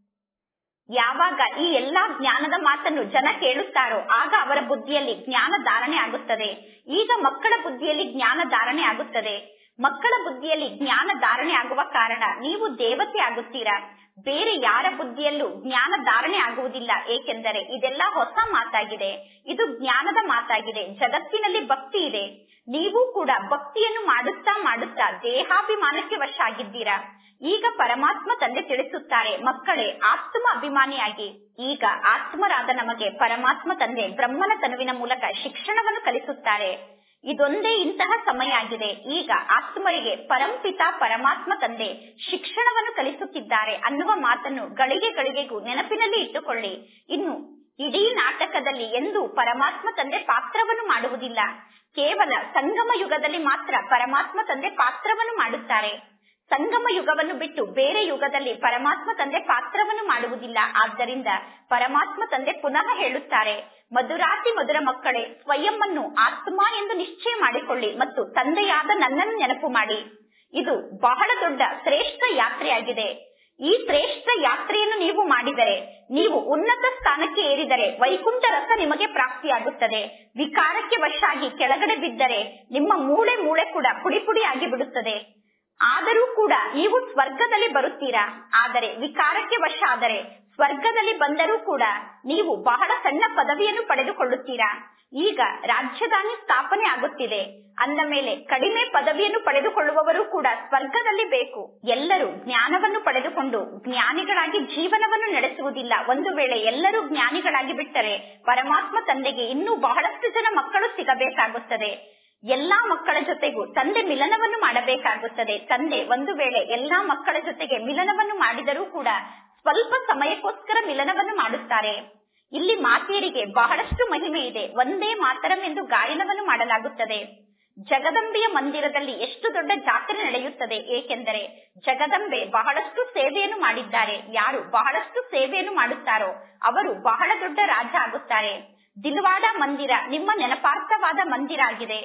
ಯಾವಾಗ ಈ ಎಲ್ಲಾ ಜ್ಞಾನದ ಮಾತನ್ನು ಜನ ಕೇಳುತ್ತಾರೋ ಆಗ ಅವರ ಬುದ್ಧಿಯಲ್ಲಿ ಜ್ಞಾನ ಧಾರಣೆ ಆಗುತ್ತದೆ ಈಗ ಮಕ್ಕಳ ಬುದ್ಧಿಯಲ್ಲಿ ಜ್ಞಾನ ಧಾರಣೆ ಆಗುತ್ತದೆ ಮಕ್ಕಳ ಬುದ್ಧಿಯಲ್ಲಿ ಜ್ಞಾನ ಧಾರಣೆ ಆಗುವ ಕಾರಣ ನೀವು ದೇವತೆ ಆಗುತ್ತೀರಾ ಬೇರೆ ಯಾರ ಬುದ್ಧಿಯಲ್ಲೂ ಜ್ಞಾನ ಧಾರಣೆ ಆಗುವುದಿಲ್ಲ ಏಕೆಂದರೆ ಇದೆಲ್ಲ ಹೊಸ ಮಾತಾಗಿದೆ ಇದು ಜ್ಞಾನದ ಮಾತಾಗಿದೆ ಜಗತ್ತಿನಲ್ಲಿ ಭಕ್ತಿ ಇದೆ ನೀವು ಕೂಡ ಭಕ್ತಿಯನ್ನು ಮಾಡುತ್ತಾ ಮಾಡುತ್ತಾ ದೇಹಾಭಿಮಾನಕ್ಕೆ ವಶ ಆಗಿದ್ದೀರಾ ಈಗ ಪರಮಾತ್ಮ ತಂದೆ ತಿಳಿಸುತ್ತಾರೆ ಮಕ್ಕಳೇ ಆತ್ಮ ಅಭಿಮಾನಿಯಾಗಿ ಈಗ ಆತ್ಮರಾದ ನಮಗೆ ಪರಮಾತ್ಮ ತಂದೆ ಬ್ರಹ್ಮನ ತನುವಿನ ಮೂಲಕ ಶಿಕ್ಷಣವನ್ನು ಕಲಿಸುತ್ತಾರೆ ಇದೊಂದೇ ಇಂತಹ ಸಮಯ ಆಗಿದೆ ಈಗ ಆತ್ಮರಿಗೆ ಪರಂಪಿತ ಪರಮಾತ್ಮ ತಂದೆ ಶಿಕ್ಷಣವನ್ನು ಕಲಿಸುತ್ತಿದ್ದಾರೆ ಅನ್ನುವ ಮಾತನ್ನು ಗಳಿಗೆ ಗಳಿಗೆಗೂ ನೆನಪಿನಲ್ಲಿ ಇಟ್ಟುಕೊಳ್ಳಿ ಇನ್ನು ಇಡೀ ನಾಟಕದಲ್ಲಿ ಎಂದು ಪರಮಾತ್ಮ ತಂದೆ ಪಾತ್ರವನ್ನು ಮಾಡುವುದಿಲ್ಲ ಕೇವಲ ಸಂಗಮ ಯುಗದಲ್ಲಿ ಮಾತ್ರ ಪರಮಾತ್ಮ ತಂದೆ ಪಾತ್ರವನ್ನು ಮಾಡುತ್ತಾರೆ ಸಂಗಮ ಯುಗವನ್ನು ಬಿಟ್ಟು ಬೇರೆ ಯುಗದಲ್ಲಿ ಪರಮಾತ್ಮ ತಂದೆ ಪಾತ್ರವನ್ನು ಮಾಡುವುದಿಲ್ಲ ಆದ್ದರಿಂದ ಪರಮಾತ್ಮ ತಂದೆ ಪುನಃ ಹೇಳುತ್ತಾರೆ ಮಧುರಾತಿ ಮಧುರ ಮಕ್ಕಳೇ ಸ್ವಯಂ ಅನ್ನು ಆತ್ಮ ಎಂದು ನಿಶ್ಚಯ ಮಾಡಿಕೊಳ್ಳಿ ಮತ್ತು ತಂದೆಯಾದ ನನ್ನನ್ನು ನೆನಪು ಮಾಡಿ ಇದು ಬಹಳ ದೊಡ್ಡ ಶ್ರೇಷ್ಠ ಯಾತ್ರೆಯಾಗಿದೆ ಈ ಶ್ರೇಷ್ಠ ಯಾತ್ರೆಯನ್ನು ನೀವು ಮಾಡಿದರೆ ನೀವು ಉನ್ನತ ಸ್ಥಾನಕ್ಕೆ ಏರಿದರೆ ವೈಕುಂಠ ರಸ ನಿಮಗೆ ಪ್ರಾಪ್ತಿಯಾಗುತ್ತದೆ ವಿಕಾರಕ್ಕೆ ವಶಾಗಿ ಕೆಳಗಡೆ ಬಿದ್ದರೆ ನಿಮ್ಮ ಮೂಳೆ ಮೂಳೆ ಕೂಡ ಪುಡಿ ಪುಡಿ ಆಗಿ ಬಿಡುತ್ತದೆ ಆದರೂ ಕೂಡ ನೀವು ಸ್ವರ್ಗದಲ್ಲಿ ಬರುತ್ತೀರಾ ಆದರೆ ವಿಕಾರಕ್ಕೆ ವಶ ಆದರೆ ಸ್ವರ್ಗದಲ್ಲಿ ಬಂದರೂ ಕೂಡ ನೀವು ಬಹಳ ಸಣ್ಣ ಪದವಿಯನ್ನು ಪಡೆದುಕೊಳ್ಳುತ್ತೀರಾ ಈಗ ರಾಜಧಾನಿ ಸ್ಥಾಪನೆ ಆಗುತ್ತಿದೆ ಅಂದ ಮೇಲೆ ಕಡಿಮೆ ಪದವಿಯನ್ನು ಪಡೆದುಕೊಳ್ಳುವವರು ಕೂಡ ಸ್ವರ್ಗದಲ್ಲಿ ಬೇಕು ಎಲ್ಲರೂ ಜ್ಞಾನವನ್ನು ಪಡೆದುಕೊಂಡು ಜ್ಞಾನಿಗಳಾಗಿ ಜೀವನವನ್ನು ನಡೆಸುವುದಿಲ್ಲ ಒಂದು ವೇಳೆ ಎಲ್ಲರೂ ಜ್ಞಾನಿಗಳಾಗಿ ಬಿಟ್ಟರೆ ಪರಮಾತ್ಮ ತಂದೆಗೆ ಇನ್ನೂ ಬಹಳಷ್ಟು ಜನ ಮಕ್ಕಳು ಸಿಗಬೇಕಾಗುತ್ತದೆ ಎಲ್ಲಾ ಮಕ್ಕಳ ಜೊತೆಗೂ ತಂದೆ ಮಿಲನವನ್ನು ಮಾಡಬೇಕಾಗುತ್ತದೆ ತಂದೆ ಒಂದು ವೇಳೆ ಎಲ್ಲಾ ಮಕ್ಕಳ ಜೊತೆಗೆ ಮಿಲನವನ್ನು ಮಾಡಿದರೂ ಕೂಡ ಸ್ವಲ್ಪ ಸಮಯಕ್ಕೋಸ್ಕರ ಮಿಲನವನ್ನು ಮಾಡುತ್ತಾರೆ ಇಲ್ಲಿ ಮಾತೆಯರಿಗೆ ಬಹಳಷ್ಟು ಮಹಿಮೆ ಇದೆ ಒಂದೇ ಮಾತರಂ ಎಂದು ಗಾಯನವನ್ನು ಮಾಡಲಾಗುತ್ತದೆ ಜಗದಂಬೆಯ ಮಂದಿರದಲ್ಲಿ ಎಷ್ಟು ದೊಡ್ಡ ಜಾತ್ರೆ ನಡೆಯುತ್ತದೆ ಏಕೆಂದರೆ ಜಗದಂಬೆ ಬಹಳಷ್ಟು ಸೇವೆಯನ್ನು ಮಾಡಿದ್ದಾರೆ ಯಾರು ಬಹಳಷ್ಟು ಸೇವೆಯನ್ನು ಮಾಡುತ್ತಾರೋ ಅವರು ಬಹಳ ದೊಡ್ಡ ರಾಜ ಆಗುತ್ತಾರೆ ದಿಲ್ವಾಡ ಮಂದಿರ ನಿಮ್ಮ ನೆನಪಾರ್ಥವಾದ ಮಂದಿರ ಆಗಿದೆ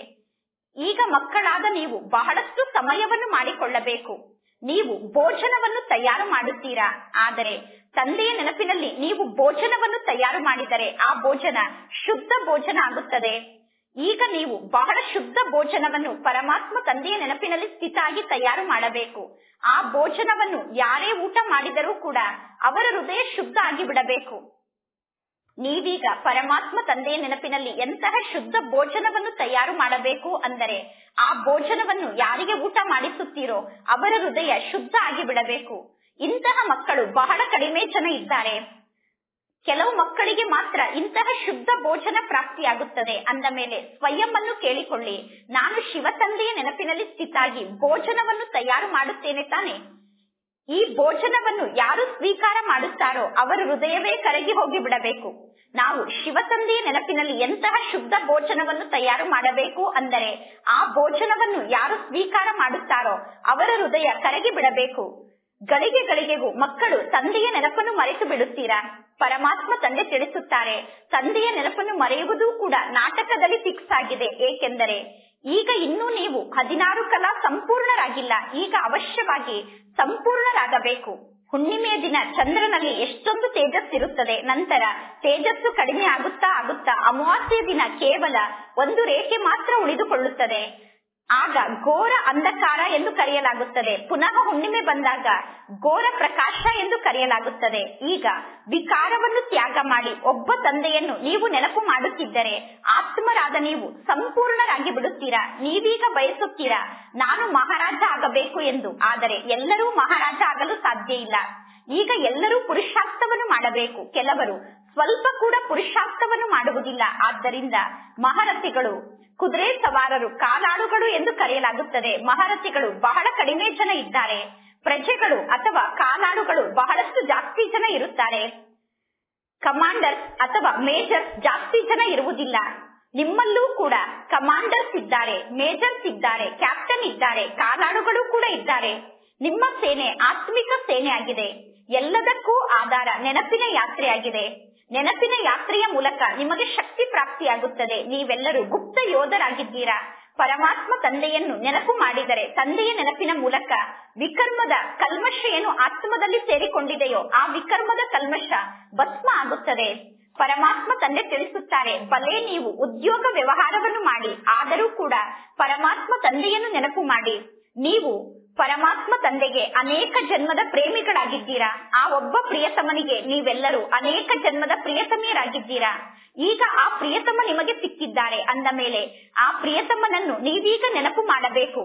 ಈಗ ಮಕ್ಕಳಾದ ನೀವು ಬಹಳಷ್ಟು ಸಮಯವನ್ನು ಮಾಡಿಕೊಳ್ಳಬೇಕು ನೀವು ಭೋಜನವನ್ನು ತಯಾರು ಮಾಡುತ್ತೀರಾ ಆದರೆ ತಂದೆಯ ನೆನಪಿನಲ್ಲಿ ನೀವು ಭೋಜನವನ್ನು ತಯಾರು ಮಾಡಿದರೆ ಆ ಭೋಜನ ಶುದ್ಧ ಭೋಜನ ಆಗುತ್ತದೆ ಈಗ ನೀವು ಬಹಳ ಶುದ್ಧ ಭೋಜನವನ್ನು ಪರಮಾತ್ಮ ತಂದೆಯ ನೆನಪಿನಲ್ಲಿ ಸ್ಥಿತಾಗಿ ತಯಾರು ಮಾಡಬೇಕು ಆ ಭೋಜನವನ್ನು ಯಾರೇ ಊಟ ಮಾಡಿದರೂ ಕೂಡ ಅವರ ಹೃದಯ ಶುದ್ಧ ಆಗಿ ಬಿಡಬೇಕು ನೀವೀಗ ಪರಮಾತ್ಮ ತಂದೆಯ ನೆನಪಿನಲ್ಲಿ ಎಂತಹ ಶುದ್ಧ ಭೋಜನವನ್ನು ತಯಾರು ಮಾಡಬೇಕು ಅಂದರೆ ಆ ಭೋಜನವನ್ನು ಯಾರಿಗೆ ಊಟ ಮಾಡಿಸುತ್ತೀರೋ ಅವರ ಹೃದಯ ಶುದ್ಧ ಆಗಿ ಬಿಡಬೇಕು ಇಂತಹ ಮಕ್ಕಳು ಬಹಳ ಕಡಿಮೆ ಜನ ಇದ್ದಾರೆ ಕೆಲವು ಮಕ್ಕಳಿಗೆ ಮಾತ್ರ ಇಂತಹ ಶುದ್ಧ ಭೋಜನ ಪ್ರಾಪ್ತಿಯಾಗುತ್ತದೆ ಅಂದ ಮೇಲೆ ಸ್ವಯಂ ಅನ್ನು ಕೇಳಿಕೊಳ್ಳಿ ನಾನು ಶಿವ ತಂದೆಯ ನೆನಪಿನಲ್ಲಿ ಸ್ಥಿತಾಗಿ ಭೋಜನವನ್ನು ತಯಾರು ಮಾಡುತ್ತೇನೆ ತಾನೆ ಈ ಭೋಜನವನ್ನು ಯಾರು ಸ್ವೀಕಾರ ಮಾಡುತ್ತಾರೋ ಅವರ ಹೃದಯವೇ ಕರಗಿ ಹೋಗಿ ಬಿಡಬೇಕು ನಾವು ಶಿವ ತಂದೆಯ ನೆನಪಿನಲ್ಲಿ ಎಂತಹ ಶುದ್ಧ ಭೋಜನವನ್ನು ತಯಾರು ಮಾಡಬೇಕು ಅಂದರೆ ಆ ಭೋಜನವನ್ನು ಯಾರು ಸ್ವೀಕಾರ ಮಾಡುತ್ತಾರೋ ಅವರ ಹೃದಯ ಕರಗಿ ಬಿಡಬೇಕು ಗಳಿಗೆ ಗಳಿಗೆಗೂ ಮಕ್ಕಳು ತಂದೆಯ ನೆನಪನ್ನು ಮರೆತು ಬಿಡುತ್ತೀರಾ ಪರಮಾತ್ಮ ತಂದೆ ತಿಳಿಸುತ್ತಾರೆ ತಂದೆಯ ನೆನಪನ್ನು ಮರೆಯುವುದೂ ಕೂಡ ನಾಟಕದಲ್ಲಿ ಫಿಕ್ಸ್ ಆಗಿದೆ ಏಕೆಂದರೆ ಈಗ ಇನ್ನೂ ನೀವು ಹದಿನಾರು ಕಲಾ ಸಂಪೂರ್ಣರಾಗಿಲ್ಲ ಈಗ ಅವಶ್ಯವಾಗಿ ಸಂಪೂರ್ಣರಾಗಬೇಕು ಹುಣ್ಣಿಮೆಯ ದಿನ ಚಂದ್ರನಲ್ಲಿ ಎಷ್ಟೊಂದು ತೇಜಸ್ಸಿರುತ್ತದೆ ನಂತರ ತೇಜಸ್ಸು ಕಡಿಮೆ ಆಗುತ್ತಾ ಆಗುತ್ತಾ ಅಮಾವಾಸ್ಯ ದಿನ ಕೇವಲ ಒಂದು ರೇಖೆ ಮಾತ್ರ ಉಳಿದುಕೊಳ್ಳುತ್ತದೆ ಆಗ ಘೋರ ಅಂಧಕಾರ ಎಂದು ಕರೆಯಲಾಗುತ್ತದೆ ಪುನಃ ಹುಣ್ಣಿಮೆ ಬಂದಾಗ ಘೋರ ಪ್ರಕಾಶ ಎಂದು ಕರೆಯಲಾಗುತ್ತದೆ ಈಗ ವಿಕಾರವನ್ನು ತ್ಯಾಗ ಮಾಡಿ ಒಬ್ಬ ತಂದೆಯನ್ನು ನೀವು ನೆನಪು ಮಾಡುತ್ತಿದ್ದರೆ ಆತ್ಮರಾದ ನೀವು ಸಂಪೂರ್ಣರಾಗಿ ಬಿಡುತ್ತೀರಾ ನೀವೀಗ ಬಯಸುತ್ತೀರಾ ನಾನು ಮಹಾರಾಜ ಆಗಬೇಕು ಎಂದು ಆದರೆ ಎಲ್ಲರೂ ಮಹಾರಾಜ ಆಗಲು ಸಾಧ್ಯ ಇಲ್ಲ ಈಗ ಎಲ್ಲರೂ ಪುರುಷಾರ್ಥವನ್ನು ಮಾಡಬೇಕು ಕೆಲವರು ಸ್ವಲ್ಪ ಕೂಡ ಪುರುಷಾರ್ಥವನ್ನು ಮಾಡುವುದಿಲ್ಲ ಆದ್ದರಿಂದ ಮಹಾರಥಿಗಳು ಕುದುರೆ ಸವಾರರು ಕಾಲಾಳುಗಳು ಎಂದು ಕರೆಯಲಾಗುತ್ತದೆ ಮಹಾರಥಿಗಳು ಬಹಳ ಕಡಿಮೆ ಜನ ಇದ್ದಾರೆ ಪ್ರಜೆಗಳು ಅಥವಾ ಕಾಲಾಳುಗಳು ಬಹಳಷ್ಟು ಜಾಸ್ತಿ ಜನ ಇರುತ್ತಾರೆ ಕಮಾಂಡರ್ಸ್ ಅಥವಾ ಮೇಜರ್ಸ್ ಜಾಸ್ತಿ ಜನ ಇರುವುದಿಲ್ಲ ನಿಮ್ಮಲ್ಲೂ ಕೂಡ ಕಮಾಂಡರ್ಸ್ ಇದ್ದಾರೆ ಮೇಜರ್ಸ್ ಇದ್ದಾರೆ ಕ್ಯಾಪ್ಟನ್ ಇದ್ದಾರೆ ಕಾಲಾಳುಗಳು ಕೂಡ ಇದ್ದಾರೆ ನಿಮ್ಮ ಸೇನೆ ಆತ್ಮಿಕ ಸೇನೆ ಆಗಿದೆ ಎಲ್ಲದಕ್ಕೂ ಆಧಾರ ನೆನಪಿನ ಯಾತ್ರೆಯಾಗಿದೆ ನೆನಪಿನ ಯಾತ್ರೆಯ ಮೂಲಕ ನಿಮಗೆ ಶಕ್ತಿ ಪ್ರಾಪ್ತಿಯಾಗುತ್ತದೆ ನೀವೆಲ್ಲರೂ ಗುಪ್ತ ಯೋಧರಾಗಿದ್ದೀರಾ ಪರಮಾತ್ಮ ತಂದೆಯನ್ನು ನೆನಪು ಮಾಡಿದರೆ ತಂದೆಯ ನೆನಪಿನ ಮೂಲಕ ವಿಕರ್ಮದ ಕಲ್ಮಶ ಏನು ಆತ್ಮದಲ್ಲಿ ಸೇರಿಕೊಂಡಿದೆಯೋ ಆ ವಿಕರ್ಮದ ಕಲ್ಮಶ ಭಸ್ಮ ಆಗುತ್ತದೆ ಪರಮಾತ್ಮ ತಂದೆ ತಿಳಿಸುತ್ತಾರೆ ಭಲೇ ನೀವು ಉದ್ಯೋಗ ವ್ಯವಹಾರವನ್ನು ಮಾಡಿ ಆದರೂ ಕೂಡ ಪರಮಾತ್ಮ ತಂದೆಯನ್ನು ನೆನಪು ಮಾಡಿ ನೀವು ಪರಮಾತ್ಮ ತಂದೆಗೆ ಅನೇಕ ಜನ್ಮದ ಪ್ರೇಮಿಗಳಾಗಿದ್ದೀರಾ ಆ ಒಬ್ಬ ಪ್ರಿಯತಮನಿಗೆ ನೀವೆಲ್ಲರೂ ಅನೇಕ ಜನ್ಮದ ಪ್ರಿಯತಮಿಯರಾಗಿದ್ದೀರಾ ಈಗ ಆ ಪ್ರಿಯತಮ ನಿಮಗೆ ಸಿಕ್ಕಿದ್ದಾರೆ ಅಂದ ಮೇಲೆ ಆ ಪ್ರಿಯತಮನನ್ನು ನೀವೀಗ ನೆನಪು ಮಾಡಬೇಕು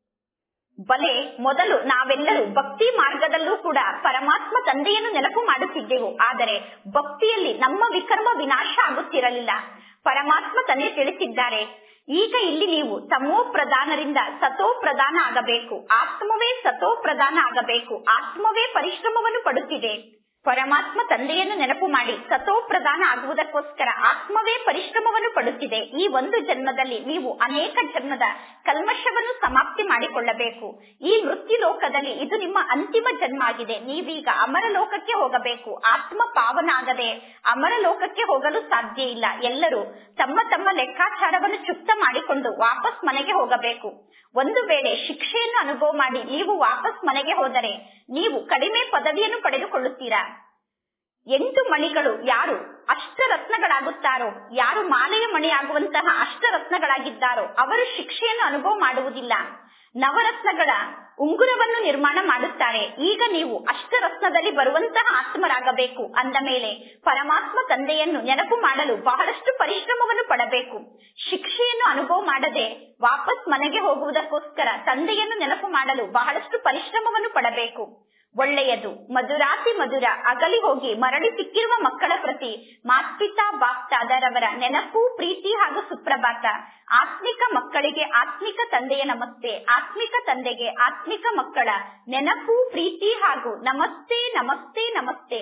ಬಲೆ ಮೊದಲು ನಾವೆಲ್ಲರೂ ಭಕ್ತಿ ಮಾರ್ಗದಲ್ಲೂ ಕೂಡ ಪರಮಾತ್ಮ ತಂದೆಯನ್ನು ನೆನಪು ಮಾಡುತ್ತಿದ್ದೆವು ಆದರೆ ಭಕ್ತಿಯಲ್ಲಿ ನಮ್ಮ ವಿಕರ್ಮ ವಿನಾಶ ಆಗುತ್ತಿರಲಿಲ್ಲ ಪರಮಾತ್ಮ ತಂದೆ ತಿಳಿಸಿದ್ದಾರೆ ಈಗ ಇಲ್ಲಿ ನೀವು ತಮೋ ಪ್ರಧಾನರಿಂದ ಸತೋ ಪ್ರಧಾನ ಆಗಬೇಕು ಆತ್ಮವೇ ಸತೋ ಪ್ರಧಾನ ಆಗಬೇಕು ಆತ್ಮವೇ ಪರಿಶ್ರಮವನ್ನು ಪಡುತ್ತಿದೆ ಪರಮಾತ್ಮ ತಂದೆಯನ್ನು ನೆನಪು ಮಾಡಿ ಸತೋ ಪ್ರಧಾನ ಆಗುವುದಕ್ಕೋಸ್ಕರ ಆತ್ಮವೇ ಪರಿಶ್ರಮವನ್ನು ಪಡುತ್ತಿದೆ ಈ ಒಂದು ಜನ್ಮದಲ್ಲಿ ನೀವು ಅನೇಕ ಜನ್ಮದ ಕಲ್ಮಶವನ್ನು ಸಮಾಪ್ತಿ ಮಾಡಿಕೊಳ್ಳಬೇಕು ಈ ಮೃತ್ಯು ಲೋಕದಲ್ಲಿ ಇದು ನಿಮ್ಮ ಅಂತಿಮ ಜನ್ಮ ಆಗಿದೆ ನೀವೀಗ ಅಮರ ಲೋಕಕ್ಕೆ ಹೋಗಬೇಕು ಆತ್ಮ ಪಾವನ ಆಗದೆ ಅಮರ ಲೋಕಕ್ಕೆ ಹೋಗಲು ಸಾಧ್ಯ ಇಲ್ಲ ಎಲ್ಲರೂ ತಮ್ಮ ತಮ್ಮ ಲೆಕ್ಕಾಚಾರವನ್ನು ಚುಕ್ತ ಮಾಡಿಕೊಂಡು ವಾಪಸ್ ಮನೆಗೆ ಹೋಗಬೇಕು ಒಂದು ವೇಳೆ ಶಿಕ್ಷೆಯನ್ನು ಅನುಭವ ಮಾಡಿ ನೀವು ವಾಪಸ್ ಮನೆಗೆ ಹೋದರೆ ನೀವು ಕಡಿಮೆ ಪದವಿಯನ್ನು ಪಡೆದುಕೊಳ್ಳುತ್ತೀರಾ ಎಂಟು ಮಣಿಗಳು ಯಾರು ಅಷ್ಟರತ್ನಗಳಾಗುತ್ತಾರೋ ಯಾರು ಮಾಲೆಯ ಮಣಿ ಆಗುವಂತಹ ಅಷ್ಟರತ್ನಗಳಾಗಿದ್ದಾರೋ ಅವರು ಶಿಕ್ಷೆಯನ್ನು ಅನುಭವ ಮಾಡುವುದಿಲ್ಲ ನವರತ್ನಗಳ ಉಂಗುರವನ್ನು ನಿರ್ಮಾಣ ಮಾಡುತ್ತಾರೆ ಈಗ ನೀವು ಅಷ್ಟರತ್ನದಲ್ಲಿ ಬರುವಂತಹ ಆತ್ಮರಾಗಬೇಕು ಅಂದ ಮೇಲೆ ಪರಮಾತ್ಮ ತಂದೆಯನ್ನು ನೆನಪು ಮಾಡಲು ಬಹಳಷ್ಟು ಪರಿಶ್ರಮವನ್ನು ಪಡಬೇಕು ಶಿಕ್ಷೆಯನ್ನು ಅನುಭವ ಮಾಡದೆ ವಾಪಸ್ ಮನೆಗೆ ಹೋಗುವುದಕ್ಕೋಸ್ಕರ ತಂದೆಯನ್ನು ನೆನಪು ಮಾಡಲು ಬಹಳಷ್ಟು ಪರಿಶ್ರಮವನ್ನು ಪಡಬೇಕು ಒಳ್ಳೆಯದು ಮಧುರಾತಿ ಮಧುರ ಅಗಲಿ ಹೋಗಿ ಮರಳಿ ಸಿಕ್ಕಿರುವ ಮಕ್ಕಳ ಪ್ರತಿ ಮಾತ್ಪಿತಾ ಬಾಪ್ತಾದರವರ ನೆನಪು ಪ್ರೀತಿ ಹಾಗೂ ಸುಪ್ರಭಾತ ಆತ್ಮಿಕ ಮಕ್ಕಳಿಗೆ ಆತ್ಮಿಕ ತಂದೆಯ ನಮಸ್ತೆ ಆತ್ಮಿಕ ತಂದೆಗೆ ಆತ್ಮಿಕ ಮಕ್ಕಳ ನೆನಪು ಪ್ರೀತಿ ಹಾಗೂ ನಮಸ್ತೆ ನಮಸ್ತೆ ನಮಸ್ತೆ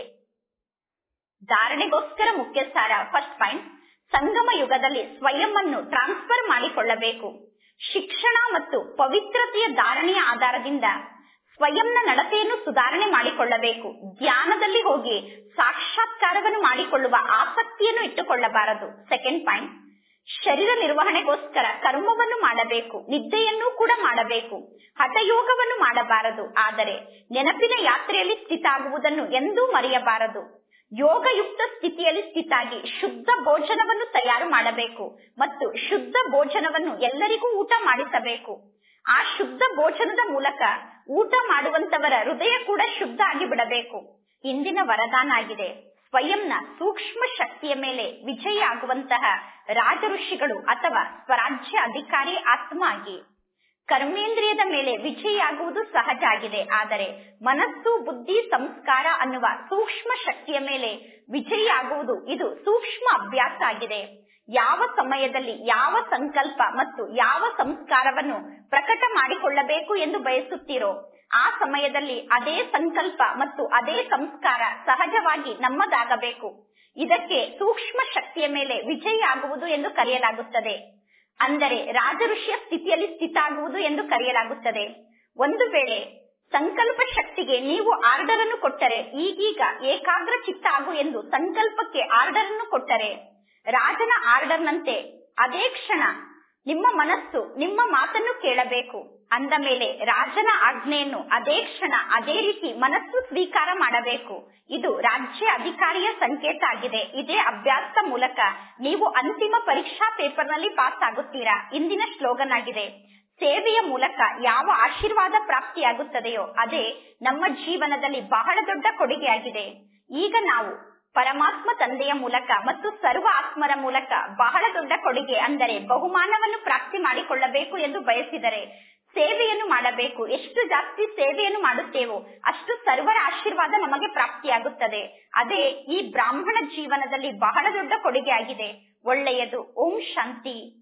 ಧಾರಣೆಗೋಸ್ಕರ ಮುಖ್ಯ ಸಾರ ಫಸ್ಟ್ ಪಾಯಿಂಟ್ ಸಂಗಮ ಯುಗದಲ್ಲಿ ಸ್ವಯಂ ಅನ್ನು ಟ್ರಾನ್ಸ್ಫರ್ ಮಾಡಿಕೊಳ್ಳಬೇಕು ಶಿಕ್ಷಣ ಮತ್ತು ಪವಿತ್ರತೆಯ ಧಾರಣೆಯ ಆಧಾರದಿಂದ ಸ್ವಯಂನ ನಡತೆಯನ್ನು ಸುಧಾರಣೆ ಮಾಡಿಕೊಳ್ಳಬೇಕು ಧ್ಯಾನದಲ್ಲಿ ಹೋಗಿ ಸಾಕ್ಷಾತ್ಕಾರವನ್ನು ಮಾಡಿಕೊಳ್ಳುವ ಆಸಕ್ತಿಯನ್ನು ಇಟ್ಟುಕೊಳ್ಳಬಾರದು ಸೆಕೆಂಡ್ ಪಾಯಿಂಟ್ ಶರೀರ ನಿರ್ವಹಣೆಗೋಸ್ಕರ ಕರ್ಮವನ್ನು ಮಾಡಬೇಕು ನಿದ್ದೆಯನ್ನು ಕೂಡ ಮಾಡಬೇಕು ಹಠಯೋಗವನ್ನು ಮಾಡಬಾರದು ಆದರೆ ನೆನಪಿನ ಯಾತ್ರೆಯಲ್ಲಿ ಸ್ಥಿತ ಆಗುವುದನ್ನು ಎಂದೂ ಮರೆಯಬಾರದು ಯೋಗಯುಕ್ತ ಸ್ಥಿತಿಯಲ್ಲಿ ಸ್ಥಿತಾಗಿ ಶುದ್ಧ ಭೋಜನವನ್ನು ತಯಾರು ಮಾಡಬೇಕು ಮತ್ತು ಶುದ್ಧ ಭೋಜನವನ್ನು ಎಲ್ಲರಿಗೂ ಊಟ ಮಾಡಿಸಬೇಕು ಆ ಶುದ್ಧ ಭೋಜನದ ಮೂಲಕ ಊಟ ಮಾಡುವಂತವರ ಹೃದಯ ಕೂಡ ಶುದ್ಧ ಆಗಿ ಬಿಡಬೇಕು ಇಂದಿನ ವರದಾನ ಆಗಿದೆ ಸ್ವಯಂನ ಸೂಕ್ಷ್ಮ ಶಕ್ತಿಯ ಮೇಲೆ ವಿಜಯ ಆಗುವಂತಹ ರಾಜ ಋಷಿಗಳು ಅಥವಾ ಸ್ವರಾಜ್ಯ ಅಧಿಕಾರಿ ಆತ್ಮ ಆಗಿ ಕರ್ಮೇಂದ್ರಿಯದ ಮೇಲೆ ವಿಜಯಿಯಾಗುವುದು ಸಹಜ ಆಗಿದೆ ಆದರೆ ಮನಸ್ಸು ಬುದ್ಧಿ ಸಂಸ್ಕಾರ ಅನ್ನುವ ಸೂಕ್ಷ್ಮ ಶಕ್ತಿಯ ಮೇಲೆ ವಿಜಯಿಯಾಗುವುದು ಇದು ಸೂಕ್ಷ್ಮ ಅಭ್ಯಾಸ ಆಗಿದೆ ಯಾವ ಸಮಯದಲ್ಲಿ ಯಾವ ಸಂಕಲ್ಪ ಮತ್ತು ಯಾವ ಸಂಸ್ಕಾರವನ್ನು ಪ್ರಕಟ ಮಾಡಿಕೊಳ್ಳಬೇಕು ಎಂದು ಬಯಸುತ್ತೀರೋ ಆ ಸಮಯದಲ್ಲಿ ಅದೇ ಸಂಕಲ್ಪ ಮತ್ತು ಅದೇ ಸಂಸ್ಕಾರ ಸಹಜವಾಗಿ ನಮ್ಮದಾಗಬೇಕು ಇದಕ್ಕೆ ಸೂಕ್ಷ್ಮ ಶಕ್ತಿಯ ಮೇಲೆ ವಿಜಯಿಯಾಗುವುದು ಎಂದು ಕರೆಯಲಾಗುತ್ತದೆ ಅಂದರೆ ರಾಜಋಷಿಯ ಸ್ಥಿತಿಯಲ್ಲಿ ಸ್ಥಿತ ಆಗುವುದು ಎಂದು ಕರೆಯಲಾಗುತ್ತದೆ ಒಂದು ವೇಳೆ ಸಂಕಲ್ಪ ಶಕ್ತಿಗೆ ನೀವು ಆರ್ಡರ್ ಅನ್ನು ಕೊಟ್ಟರೆ ಈಗೀಗ ಏಕಾಗ್ರ ಚಿತ್ತ ಆಗು ಎಂದು ಸಂಕಲ್ಪಕ್ಕೆ ಆರ್ಡರ್ ಅನ್ನು ಕೊಟ್ಟರೆ ರಾಜನ ಆರ್ಡರ್ನಂತೆ ಅದೇ ಕ್ಷಣ ನಿಮ್ಮ ಮನಸ್ಸು ನಿಮ್ಮ ಮಾತನ್ನು ಕೇಳಬೇಕು ಅಂದ ಮೇಲೆ ರಾಜನ ಆಜ್ಞೆಯನ್ನು ಅದೇ ಕ್ಷಣ ಅದೇ ರೀತಿ ಮನಸ್ಸು ಸ್ವೀಕಾರ ಮಾಡಬೇಕು ಇದು ರಾಜ್ಯ ಅಧಿಕಾರಿಯ ಸಂಕೇತ ಆಗಿದೆ ಇದೇ ಅಭ್ಯಾಸದ ಮೂಲಕ ನೀವು ಅಂತಿಮ ಪರೀಕ್ಷಾ ಪೇಪರ್ನಲ್ಲಿ ಪಾಸ್ ಆಗುತ್ತೀರಾ ಇಂದಿನ ಸ್ಲೋಗನ್ ಆಗಿದೆ ಸೇವೆಯ ಮೂಲಕ ಯಾವ ಆಶೀರ್ವಾದ ಪ್ರಾಪ್ತಿಯಾಗುತ್ತದೆಯೋ ಅದೇ ನಮ್ಮ ಜೀವನದಲ್ಲಿ ಬಹಳ ದೊಡ್ಡ ಕೊಡುಗೆಯಾಗಿದೆ ಈಗ ನಾವು ಪರಮಾತ್ಮ ತಂದೆಯ ಮೂಲಕ ಮತ್ತು ಸರ್ವ ಆತ್ಮರ ಮೂಲಕ ಬಹಳ ದೊಡ್ಡ ಕೊಡುಗೆ ಅಂದರೆ ಬಹುಮಾನವನ್ನು ಪ್ರಾಪ್ತಿ ಮಾಡಿಕೊಳ್ಳಬೇಕು ಎಂದು ಬಯಸಿದರೆ ಸೇವೆಯನ್ನು ಮಾಡಬೇಕು ಎಷ್ಟು ಜಾಸ್ತಿ ಸೇವೆಯನ್ನು ಮಾಡುತ್ತೇವೋ ಅಷ್ಟು ಸರ್ವರ ಆಶೀರ್ವಾದ ನಮಗೆ ಪ್ರಾಪ್ತಿಯಾಗುತ್ತದೆ ಅದೇ ಈ ಬ್ರಾಹ್ಮಣ ಜೀವನದಲ್ಲಿ ಬಹಳ ದೊಡ್ಡ ಕೊಡುಗೆ ಆಗಿದೆ ಒಳ್ಳೆಯದು ಓಂ ಶಾಂತಿ